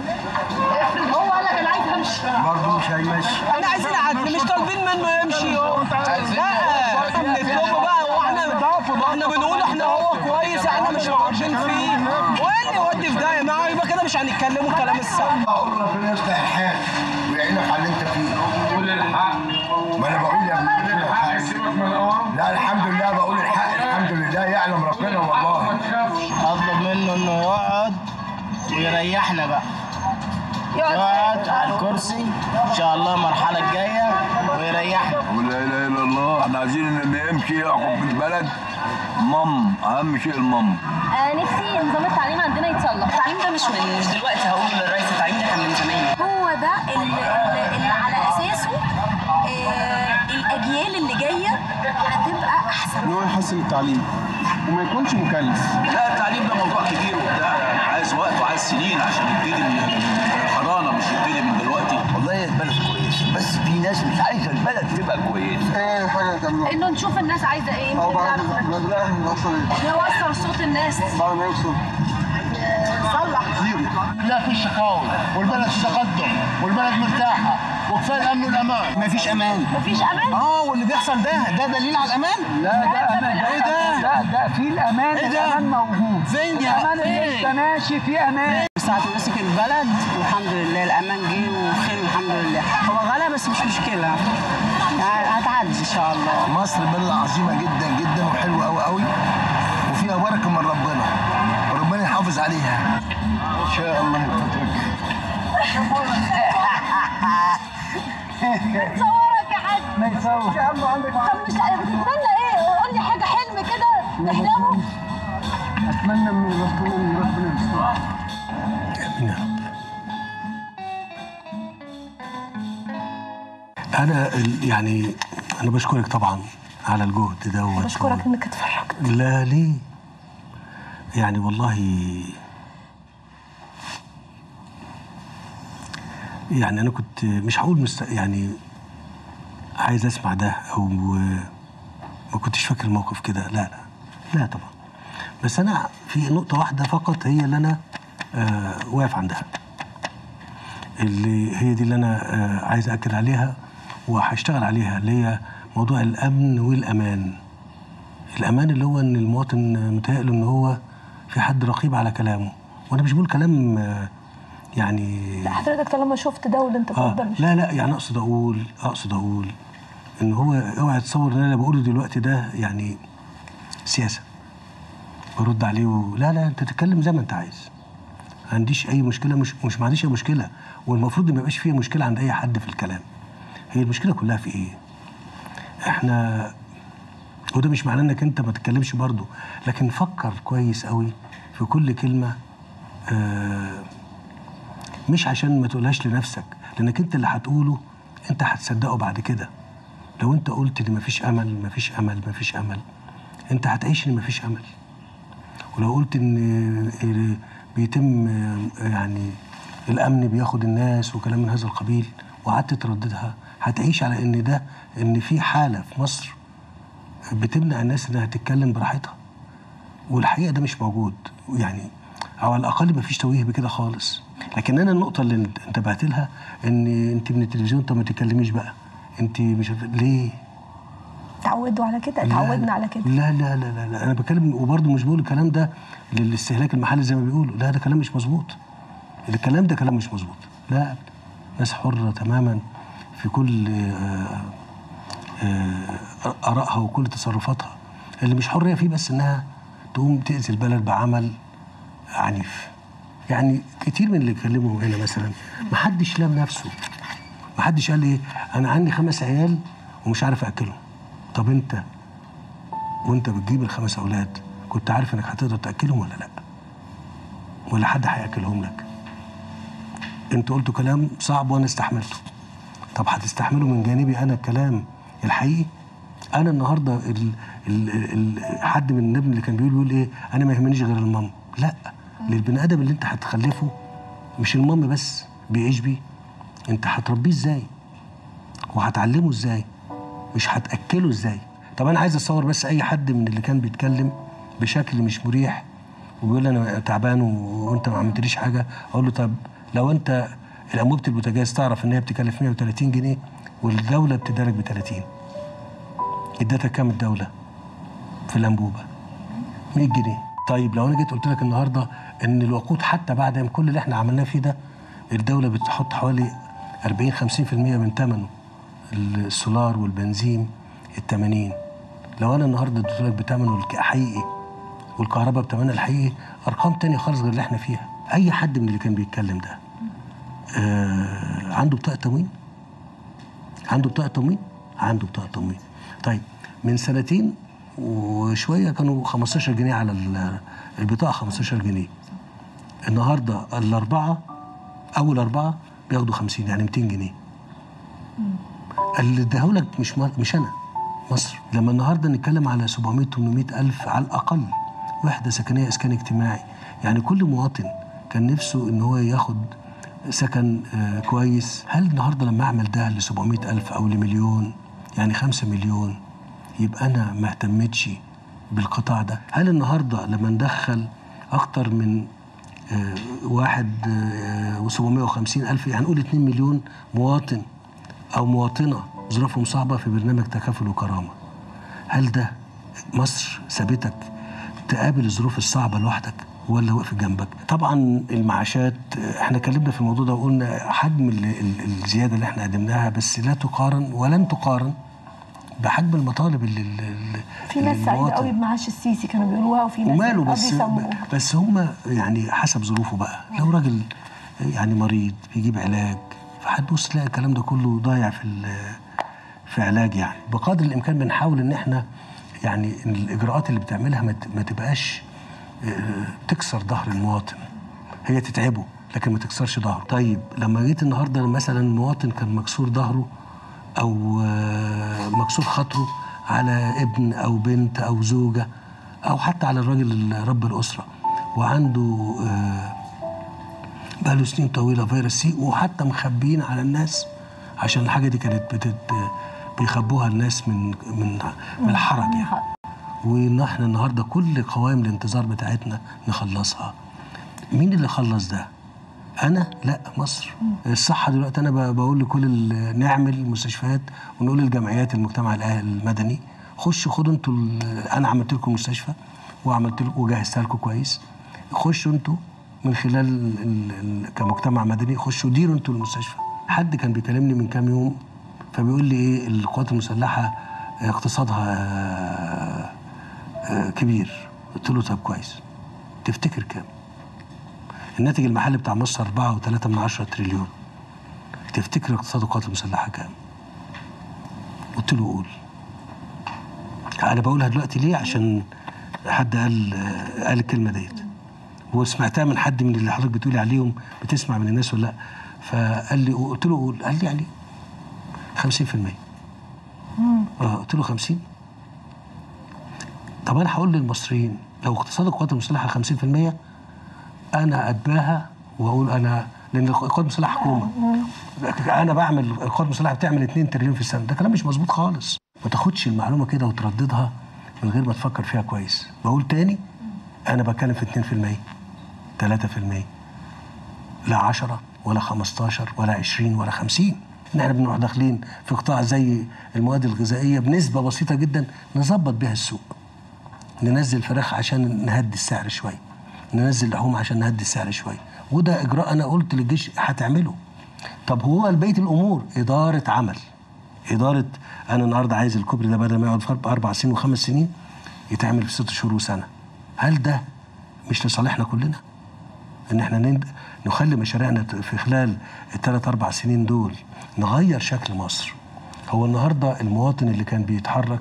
هو قال لك انا عايز امشي برضه مش هيمشي احنا عايزين عدل مش طالبين منه يمشي هو لا نطلبه بقى واحنا احنا بنقول احنا هو كويس احنا مش معارضين فيه وايه اللي يودي في داهيه ما يبقى كده مش هنتكلموا الكلام الصح اقول ربنا يفتح الحال ويعينك على اللي انت فيه قول الحق ما انا بقول يا ابني الحق سيبك من لا الحمد لله بقول الحق الحمد لله يعلم ربنا والله اطلب منه انه يقعد ويريحنا بقى يقعد يقعد على الكرسي ان شاء الله المرحله الجايه ويريحنا ولا اله الا الله احنا عايزين ان يمشي يحكم في البلد مام اهم شيء المام نفسي نظام التعليم عندنا يتصلح التعليم ده مش من مش دلوقتي هقول للرئيس التعليم ده كان من زمان هو ده اللي, اللي اللي على اساسه آه، الاجيال اللي جايه هتبقى احسن ان هو يحسن التعليم وما يكونش مكلف لا التعليم ده موضوع كبير وبتاع يعني عايز وقت وعايز سنين عشان يبتدي من من الحضانه مش يبتدي من دلوقتي والله البلد كويسه بس في ناس مش عايزه البلد تبقى كويسه ايه حاجه تعملوها انه نشوف الناس عايزه ايه او يمكن بعد نعرف لا نوصل نوصل صوت الناس بعد ما يوصل نصلح زيرو لا في شقاوة والبلد في تقدم والبلد مرتاحة وكفاية الأمن والأمان مفيش امان مفيش امان اه واللي بيحصل ده ده دليل على الامان لا ده أمان ايه ده لا ده في الأمان إيه ده؟ الأمان موجود فين يا الأمان اللي فين؟ أنت ماشي في أمان ساعة مسك البلد والحمد لله الأمان جه وخير الحمد لله هو غلا بس مش مشكلة يعني هتعدي إن شاء الله مصر بلد عظيمه جدا جدا وحلوه قوي قوي وفيها بركه من ربنا وربنا يحافظ عليها ان شاء الله يفترك صورك يا حاج ما يسوي طب مش بتتمنى ايه قول لي حاجه حلم كده تحلمه أتمنى من ربنا من ربنا يستر امين يا رب انا ال- يعني انا بشكرك طبعا على الجهد دوت بشكرك انك اتفرجت لا ليه يعني والله يعني انا كنت مش هقول مست... يعني عايز اسمع ده او ما كنتش فاكر الموقف كده لا لا لا طبعا بس انا في نقطه واحده فقط هي اللي انا آه واقف عندها اللي هي دي اللي انا آه عايز اكد عليها وهشتغل عليها اللي هي موضوع الامن والامان الامان اللي هو ان المواطن متهيأله ان هو في حد رقيب على كلامه وانا مش بقول كلام آه، يعني لا حضرتك طالما شفت ده واللي انت اه تفضل مش لا لا يعني اقصد اقول اقصد اقول ان هو اوعى تصور ان انا بقوله دلوقتي ده يعني سياسه برد عليه و... لا لا انت تتكلم زي ما انت عايز ما عنديش اي مشكله مش مش ما عنديش اي مشكله والمفروض ما يبقاش فيها مشكله عند اي حد في الكلام هي المشكله كلها في ايه احنا وده مش معناه انك انت ما تتكلمش برضه لكن فكر كويس قوي في كل كلمه آه مش عشان ما تقولهاش لنفسك لانك انت اللي هتقوله انت هتصدقه بعد كده لو انت قلت ان مفيش امل مفيش امل مفيش امل انت هتعيش ان مفيش امل ولو قلت ان بيتم يعني الامن بياخد الناس وكلام من هذا القبيل وقعدت ترددها هتعيش على ان ده ان في حاله في مصر بتمنع الناس انها تتكلم براحتها والحقيقه ده مش موجود يعني او على الاقل مفيش توجيه بكده خالص لكن انا النقطه اللي انت انتبهت لها ان انت من التلفزيون طب ما تتكلميش بقى انت مش عارف- ليه اتعودوا على كده لا، اتعودنا على كده لا لا لا لا, لا. انا بتكلم وبرضه مش بقول الكلام ده للاستهلاك المحلي زي ما بيقولوا لا ده كلام مش مظبوط الكلام ده كلام مش مظبوط لا ناس حرة تماما في كل آه، آه، آرائها وكل تصرفاتها اللي مش حرية فيه بس إنها تقوم تأذي البلد بعمل عنيف يعني كتير من اللي اتكلموا هنا مثلا ما حدش لام نفسه ما حدش قال ايه انا عندي خمس عيال ومش عارف اكلهم طب انت وانت بتجيب الخمس اولاد كنت عارف انك هتقدر تاكلهم ولا لا ولا حد هياكلهم لك انت قلتوا كلام صعب وانا استحملته طب هتستحملوا من جانبي انا الكلام الحقيقي انا النهارده ال ال ال حد من النبي اللي كان بيقول بيقول ايه انا ما يهمنيش غير المام لا للبني ادم اللي انت هتخلفه مش المام بس بيعيش بيه انت هتربيه ازاي وهتعلمه ازاي مش هتاكله ازاي طب انا عايز اتصور بس اي حد من اللي كان بيتكلم بشكل مش مريح وبيقول لي انا تعبان و- وانت ما عملتليش حاجه اقول له طب لو انت الانبوبه البوتاجاز تعرف ان هي بتكلف 130 جنيه والدوله بتدارك ب 30 اديتك كام الدوله في الانبوبه 100 جنيه طيب لو انا جيت قلت لك النهارده ان الوقود حتى بعد ما كل اللي احنا عملناه فيه ده الدوله بتحط حوالي 40 50% من ثمنه السولار والبنزين ال 80 لو انا النهارده اديت لك بثمنه الحقيقي والكهرباء بثمنها الحقيقي ارقام تانية خالص غير اللي احنا فيها اي حد من اللي كان بيتكلم ده آه عنده بطاقه تموين عنده بطاقه تموين عنده بطاقه تموين طيب من سنتين وشويه كانوا 15 جنيه على ال- البطاقه 15 جنيه النهارده الاربعه اول اربعه بياخدوا 50 يعني 200 جنيه اللي اداهولك مش م- مش انا مصر لما النهارده نتكلم على 700 800 الف على الاقل وحده سكنيه اسكان اجتماعي يعني كل مواطن كان نفسه ان هو ياخد سكن آه كويس هل النهارده لما اعمل ده ل 700 الف او لمليون يعني 5 مليون يبقى انا ما اهتمتش بالقطاع ده هل النهارده لما ندخل اكتر من آه، واحد و 750 ألف يعني نقول 2 مليون مواطن أو مواطنة ظروفهم صعبة في برنامج تكافل وكرامة هل ده مصر سابتك تقابل الظروف الصعبة لوحدك ولا وقفت جنبك طبعا المعاشات آه، احنا اتكلمنا في الموضوع ده وقلنا حجم ال- ال- الزيادة اللي احنا قدمناها بس لا تقارن ولن تقارن بحجم المطالب اللي, اللي في ناس سعيده المواطن. قوي بمعاش السيسي كانوا بيقولوها وفي ناس وماله بيبقوا بس بيسموها. بس هم يعني حسب ظروفه بقى لو راجل يعني مريض بيجيب علاج فهتبص تلاقي الكلام ده كله ضايع في ال- في علاج يعني بقدر الامكان بنحاول ان احنا يعني إن الاجراءات اللي بتعملها ما ت- ما تبقاش آه، تكسر ظهر المواطن هي تتعبه لكن ما تكسرش ظهره طيب لما جيت النهارده مثلا مواطن كان مكسور ظهره او آه، مكسور خاطره على ابن او بنت او زوجه او حتى على الراجل رب الاسره وعنده آه، بقاله سنين طويله فيروس سي وحتى مخبيين على الناس عشان الحاجه دي كانت بتت بيخبوها الناس من من من الحرج يعني وان احنا النهارده كل قوائم الانتظار بتاعتنا نخلصها مين اللي خلص ده انا لا مصر الصحه دلوقتي انا ب- بقول لكل ال- نعمل المستشفيات ونقول للجمعيات المجتمع الأه- المدني خشوا خدوا انتوا ال- انا عملت لكم مستشفى وعملت لكم وجهزتها لكم كويس خشوا انتوا من خلال ال- ال- ال- كمجتمع مدني خشوا ديروا انتوا المستشفى حد كان بيكلمني من كام يوم فبيقول لي ايه القوات المسلحه اقتصادها آه، آه، كبير قلت له طب كويس تفتكر كام الناتج المحلي بتاع مصر 4.3 من 10 تريليون تفتكر اقتصاد القوات المسلحه كام قلت له قول انا بقولها دلوقتي ليه عشان حد قال آه، قال الكلمه ديت وسمعتها من حد من اللي حضرتك بتقولي عليهم بتسمع من الناس ولا لا فقال لي قلت له قول قال لي يعني 50% اه قلت له 50 طب انا هقول للمصريين لو اقتصاد القوات المسلحه 50% انا اتباهى واقول انا لان القوات المسلحه حكومه انا بعمل القوات المسلحه بتعمل 2 تريليون في السنه ده كلام مش مظبوط خالص ما تاخدش المعلومه كده وترددها من غير ما تفكر فيها كويس بقول تاني انا بتكلم في 2% 3% لا 10 ولا 15 ولا 20 ولا 50 ان احنا بنروح داخلين في قطاع زي المواد الغذائيه بنسبه بسيطه جدا نظبط بيها السوق ننزل فراخ عشان نهدي السعر شويه ننزل لحوم عشان نهدي السعر شويه وده اجراء انا قلت للجيش هتعمله طب هو بقيه الامور اداره عمل اداره انا النهارده عايز الكوبري ده بدل ما يقعد في اربع سنين وخمس سنين يتعمل في ست شهور وسنه هل ده مش لصالحنا كلنا ان احنا نند... نخلي مشاريعنا في خلال الثلاث اربع سنين دول نغير شكل مصر هو النهارده المواطن اللي كان بيتحرك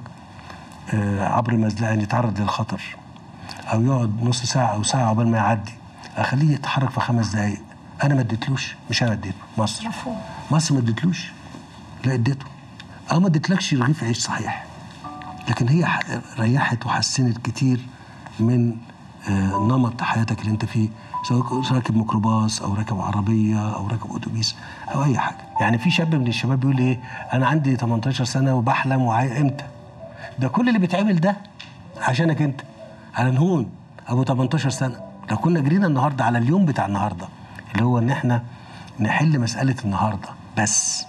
آه، عبر مزلقان يتعرض للخطر او يقعد نص ساعه او ساعه عقبال ما يعدي اخليه يتحرك في خمس دقائق انا ما اديتلوش مش انا اديته مصر مصر ما اديتلوش لا اديته اه ما اديتلكش رغيف عيش صحيح لكن هي ح- ريحت وحسنت كتير من آه، نمط حياتك اللي انت فيه سواء راكب ميكروباص او راكب عربيه او راكب اتوبيس او اي حاجه يعني في شاب من الشباب بيقول لي ايه انا عندي 18 سنه وبحلم وعاي امتى ده كل اللي بيتعمل ده عشانك انت على نهون ابو 18 سنه لو كنا جرينا النهارده على اليوم بتاع النهارده اللي هو ان احنا نحل مساله النهارده بس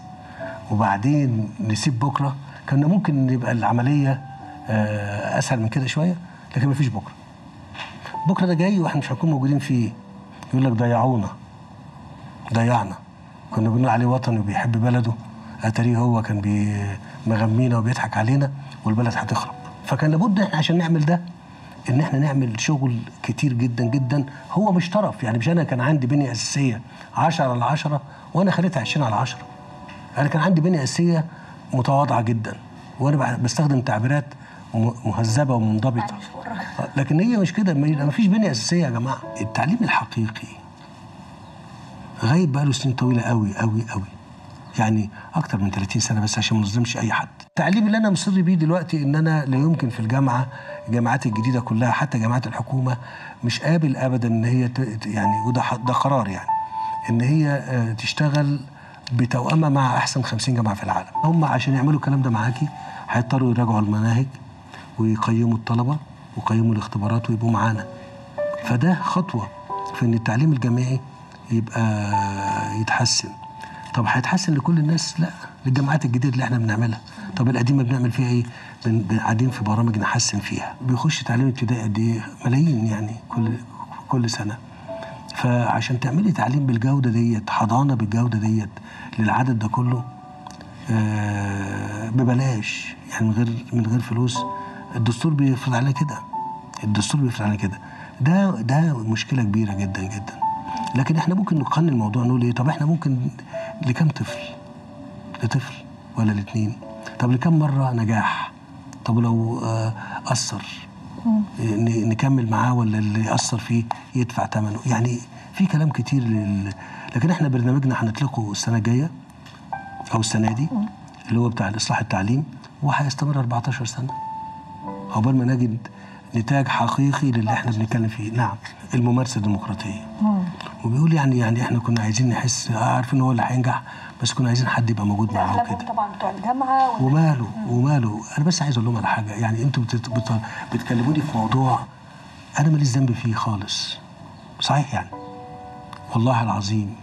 وبعدين نسيب بكره كان ممكن يبقى العمليه آه، اسهل من كده شويه لكن مفيش بكره بكره ده جاي واحنا مش هنكون موجودين فيه يقول لك ضيعونا ضيعنا كنا بنقول عليه وطني وبيحب بلده اتاريه هو كان بي مغمينا وبيضحك علينا والبلد هتخرب فكان لابد احنا عشان نعمل ده ان احنا نعمل شغل كتير جدا جدا هو مش طرف يعني مش انا كان عندي بنيه اساسيه 10 على 10 وانا خليتها 20 على 10 انا كان عندي بنيه اساسيه متواضعه جدا وانا بح- بستخدم تعبيرات م- مهذبه ومنضبطه آه، لكن هي مش كده ما فيش بنيه اساسيه يا جماعه التعليم الحقيقي غايب بقاله سنين طويله قوي قوي قوي يعني اكتر من 30 سنه بس عشان ما نظلمش اي حد التعليم اللي انا مصر بيه دلوقتي ان انا لا يمكن في الجامعه الجامعات الجديده كلها حتى جامعات الحكومه مش قابل ابدا ان هي ت- ت- يعني وده ح- ده قرار يعني ان هي آه، تشتغل بتوأمة مع احسن 50 جامعه في العالم هم عشان يعملوا الكلام ده معاكي هيضطروا يراجعوا المناهج ويقيموا الطلبه ويقيموا الاختبارات ويبقوا معانا فده خطوه في ان التعليم الجامعي يبقى يتحسن طب هيتحسن لكل الناس لا للجامعات الجديده اللي احنا بنعملها طب القديمه بنعمل فيها ايه بن- بن- قاعدين في برامج نحسن فيها بيخش تعليم ابتدائي قد ايه ملايين يعني كل كل سنه فعشان تعملي تعليم بالجوده ديت حضانه بالجوده ديت للعدد ده كله آه ببلاش يعني من غير من غير فلوس الدستور بيفرض علينا كده الدستور بيفرض علينا كده ده ده مشكله كبيره جدا جدا لكن احنا ممكن نقنن الموضوع نقول ايه طب احنا ممكن لكم طفل لطفل ولا الاثنين طب لكم مره نجاح طب لو آه اثر ن- نكمل معاه ولا اللي يأثر فيه يدفع ثمنه يعني في كلام كتير لل... لكن احنا برنامجنا هنطلقه السنه الجايه او السنه دي اللي هو بتاع الاصلاح التعليم وهيستمر 14 سنه عقبال ما نجد نتاج حقيقي للي احنا بنتكلم فيه نعم الممارسه الديمقراطيه وبيقول يعني يعني احنا كنا عايزين نحس آه، عارفين هو اللي هينجح بس كنا عايزين حد يبقى موجود معاه وكده طبعا بتوع الجامعه وماله وماله انا بس عايز اقول لهم على حاجه يعني انتوا بتت... بت... بتكلموني في موضوع انا ماليش ذنب فيه خالص صحيح يعني والله العظيم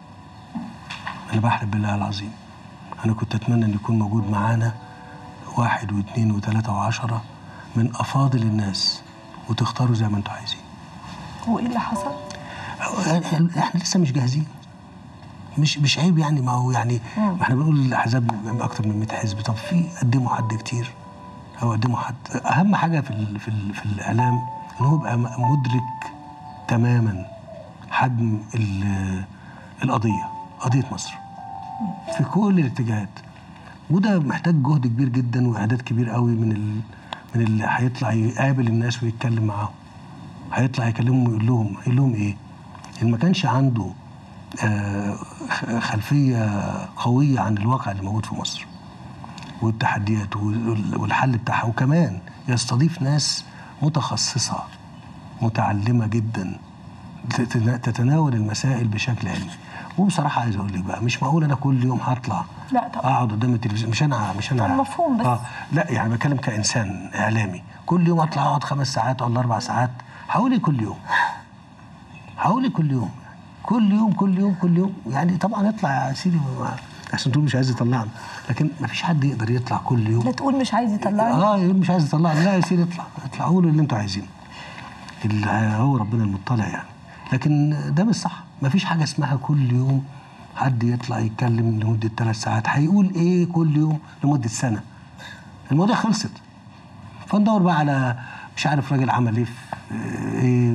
انا بحلف بالله العظيم انا كنت اتمنى ان يكون موجود معانا واحد واثنين وثلاثه وعشره من افاضل الناس وتختاروا زي ما انتوا عايزين وايه اللي حصل؟ احنا لسه مش جاهزين مش مش عيب يعني ما هو يعني ما احنا بنقول الاحزاب اكتر من 100 حزب طب في قدموا حد كتير او قدموا حد اهم حاجه في ال في, ال في الاعلام ان هو يبقى م- مدرك تماما حجم ال- القضيه قضيه مصر في كل الاتجاهات وده محتاج جهد كبير جدا واعداد كبير قوي من ال من اللي هيطلع يقابل الناس ويتكلم معاهم هيطلع يكلمهم ويقول لهم يقول لهم ايه ان ما كانش عنده آه، خ- خلفيه قويه عن الواقع اللي موجود في مصر والتحديات وال- والحل بتاعها وكمان يستضيف ناس متخصصه متعلمه جدا تتنا- تتناول المسائل بشكل علمي وبصراحه عايز اقول لك بقى مش معقول انا كل يوم هطلع لا طبعا اقعد قدام التلفزيون مش انا مش انا مفهوم بس. اه لا يعني بتكلم كانسان اعلامي كل يوم اطلع اقعد خمس ساعات ولا اربع ساعات حوالي كل يوم حوالي كل يوم كل يوم كل يوم كل يوم يعني طبعا اطلع يا سيدي ما- عشان تقول مش عايز يطلعني لكن ما فيش حد يقدر يطلع كل يوم لا تقول مش عايز يطلعني اه يقول مش عايز يطلعني لا يا سيدي اطلع اطلع قولوا اللي انتوا عايزينه اللي هو ربنا المطلع يعني لكن ده مش صح ما فيش حاجه اسمها كل يوم حد يطلع يتكلم لمده ثلاث ساعات هيقول ايه كل يوم لمده سنه الموضوع خلصت فندور بقى على مش عارف راجل عمل ايه في ايه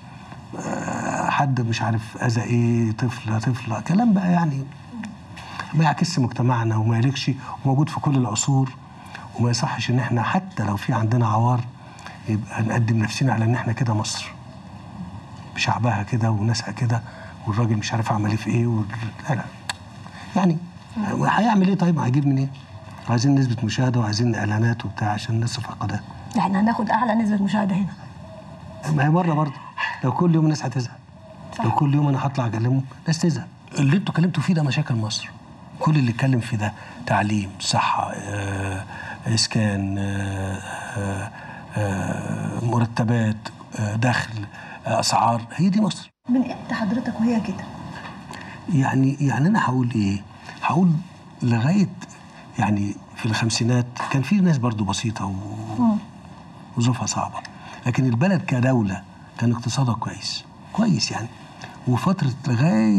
آه، حد مش عارف اذى ايه طفله طفله كلام بقى يعني ما يعكسش مجتمعنا وما يليقش وموجود في كل العصور وما يصحش ان احنا حتى لو في عندنا عوار يبقى نقدم نفسنا على ان احنا كده مصر بشعبها كده وناسها كده والراجل مش عارف عمل ايه في ايه وال... لا لا يعني هيعمل ايه طيب هيجيب منين؟ عايزين نسبة مشاهدة وعايزين اعلانات وبتاع عشان الناس ترفع قضايا احنا هناخد اعلى نسبه مشاهده هنا ما هي مرة برضه لو كل يوم الناس هتزهق لو كل يوم انا هطلع اكلمهم الناس تزهق اللي انتوا اتكلمتوا فيه ده مشاكل مصر كل اللي اتكلم فيه ده تعليم صحة آه، اسكان آه، آه، آه، مرتبات آه، دخل آه، اسعار هي دي مصر من امتى حضرتك وهي كده؟ يعني يعني انا هقول ايه؟ هقول لغايه يعني في الخمسينات كان في ناس برضو بسيطه و... وظروفها صعبه لكن البلد كدوله كان اقتصادها كويس كويس يعني وفتره لغايه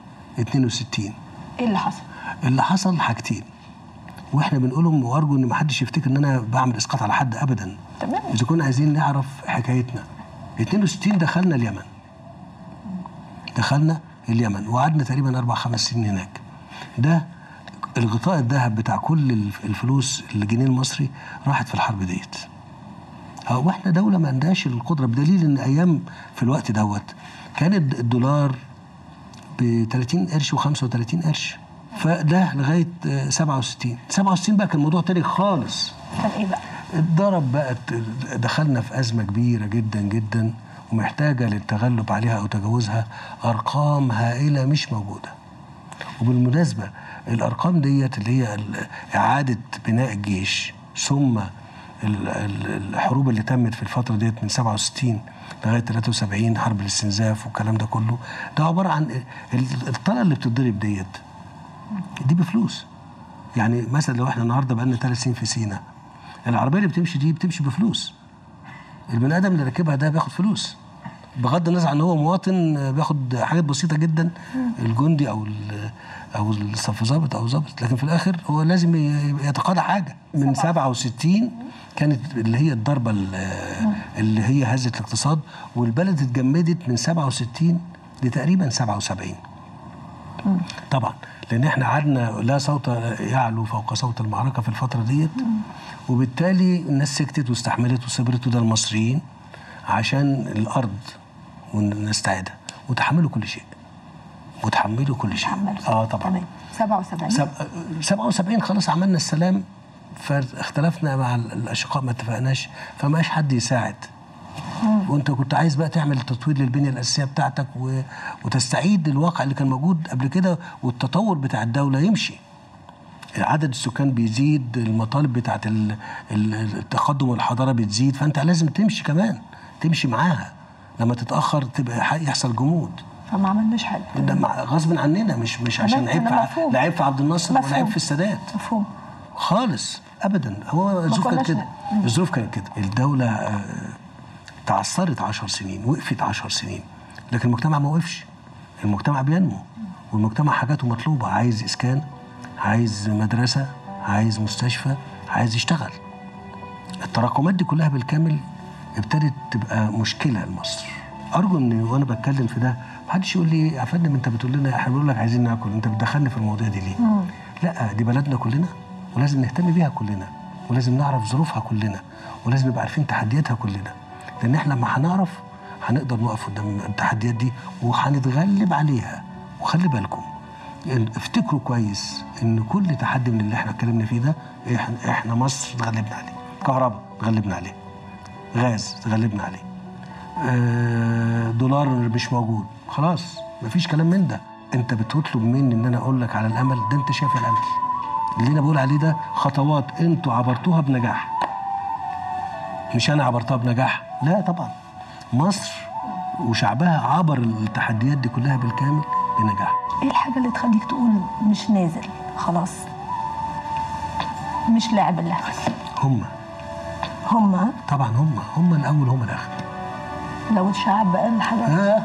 62 ايه اللي حصل؟ اللي حصل حاجتين واحنا بنقولهم وارجو ان ما حدش يفتكر ان انا بعمل اسقاط على حد ابدا تمام اذا كنا عايزين نعرف حكايتنا 62 دخلنا اليمن دخلنا اليمن وقعدنا تقريبا اربع خمس سنين هناك ده الغطاء الذهب بتاع كل الف- الفلوس الجنيه المصري راحت في الحرب ديت هو احنا دوله ما عندهاش القدره بدليل ان ايام في الوقت دوت كان الد- الدولار ب 30 قرش و35 قرش فده لغايه آه، 67 67 بقى كان موضوع تاني خالص كان ايه بقى؟ اتضرب بقى دخلنا في ازمه كبيره جدا جدا ومحتاجه للتغلب عليها او تجاوزها ارقام هائله مش موجوده وبالمناسبه الارقام ديت اللي هي ال- اعاده بناء الجيش ثم ال- ال- الحروب اللي تمت في الفتره ديت من 67 لغايه 73 حرب الاستنزاف والكلام ده كله ده عباره عن ال- الطلقه اللي بتتضرب ديت دي بفلوس يعني مثلا لو احنا النهارده بقالنا ثلاث سنين في سينا العربيه اللي بتمشي دي بتمشي بفلوس البني ادم اللي راكبها ده بياخد فلوس بغض النظر عن هو مواطن بياخد حاجات بسيطه جدا الجندي او ال- او الصف ضابط او ضابط لكن في الاخر هو لازم ي- يتقاضى حاجه من 67 كانت اللي هي الضربه ال- اللي هي هزت الاقتصاد والبلد اتجمدت من 67 لتقريبا 77 طبعا لان احنا قعدنا لا صوت يعلو فوق صوت المعركه في الفتره ديت وبالتالي الناس سكتت واستحملت وصبرت وده المصريين عشان الارض ونستعيدها وتحملوا كل شيء وتحملوا كل شيء اه طبعا تمام 77 سب... 77 خلاص عملنا السلام فاختلفنا مع الاشقاء ما اتفقناش فماش حد يساعد وانت كنت عايز بقى تعمل تطوير للبنيه الاساسيه بتاعتك و... وتستعيد الواقع اللي كان موجود قبل كده والتطور بتاع الدوله يمشي عدد السكان بيزيد المطالب بتاعت ال... ال- التقدم والحضاره بتزيد فانت لازم تمشي كمان تمشي معاها لما تتاخر تبقى ح- يحصل جمود فما عملناش حاجه ده مع- غصب عننا مش مش تمام، عشان عيب أنا في مفهوم. لا عيب في عبد الناصر ولا مفهوم. عيب في السادات مفهوم خالص ابدا هو الظروف كانت كناش كده ن- مم. الظروف كانت كده الدوله آه، تعثرت عشر سنين وقفت عشر سنين لكن المجتمع ما وقفش المجتمع بينمو والمجتمع حاجاته مطلوبه عايز اسكان عايز مدرسه عايز مستشفى عايز يشتغل التراكمات دي كلها بالكامل ابتدت تبقى مشكله لمصر ارجو ان وانا بتكلم في ده محدش يقول لي يا فندم انت بتقول لنا احنا بنقول لك عايزين ناكل انت بتدخلني في المواضيع دي ليه؟ لا دي بلدنا كلنا ولازم نهتم بيها كلنا ولازم نعرف ظروفها كلنا ولازم نبقى عارفين تحدياتها كلنا لان احنا لما هنعرف هنقدر نقف قدام التحديات دي وهنتغلب عليها وخلي بالكم يعني افتكروا كويس ان كل تحدي من اللي احنا اتكلمنا فيه ده احنا, احنا مصر اتغلبنا عليه كهرباء اتغلبنا عليه غاز اتغلبنا عليه آه، دولار مش موجود خلاص مفيش كلام من ده انت بتطلب مني ان انا اقول لك على الامل ده انت شايف الامل اللي انا بقول عليه ده خطوات انتوا عبرتوها بنجاح مش انا عبرتها بنجاح لا طبعا مصر وشعبها عبر التحديات دي كلها بالكامل بنجاح ايه الحاجه اللي تخليك تقول مش نازل خلاص مش لاعب اللعبه هم هم طبعا هم هم الاول هم الاخر لو الشعب قال حاجه آه.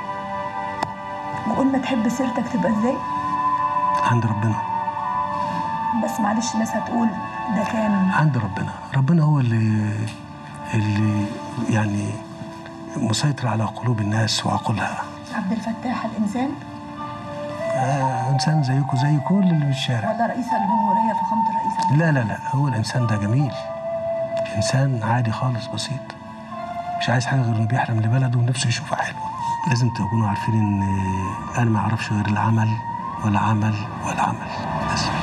وقلنا تحب سيرتك تبقى ازاي عند ربنا بس معلش الناس هتقول ده كان عند ربنا ربنا هو اللي اللي يعني مسيطر على قلوب الناس وعقولها عبد الفتاح الانسان آه انسان زيكم زي كل اللي في الشارع ولا رئيس الجمهوريه فخامه الرئيس لا لا لا هو الانسان ده جميل انسان عادي خالص بسيط مش عايز حاجه غير انه بيحلم لبلده ونفسه يشوفها حلوه لازم تكونوا عارفين ان انا ما اعرفش غير العمل ولا عمل ولا عمل بس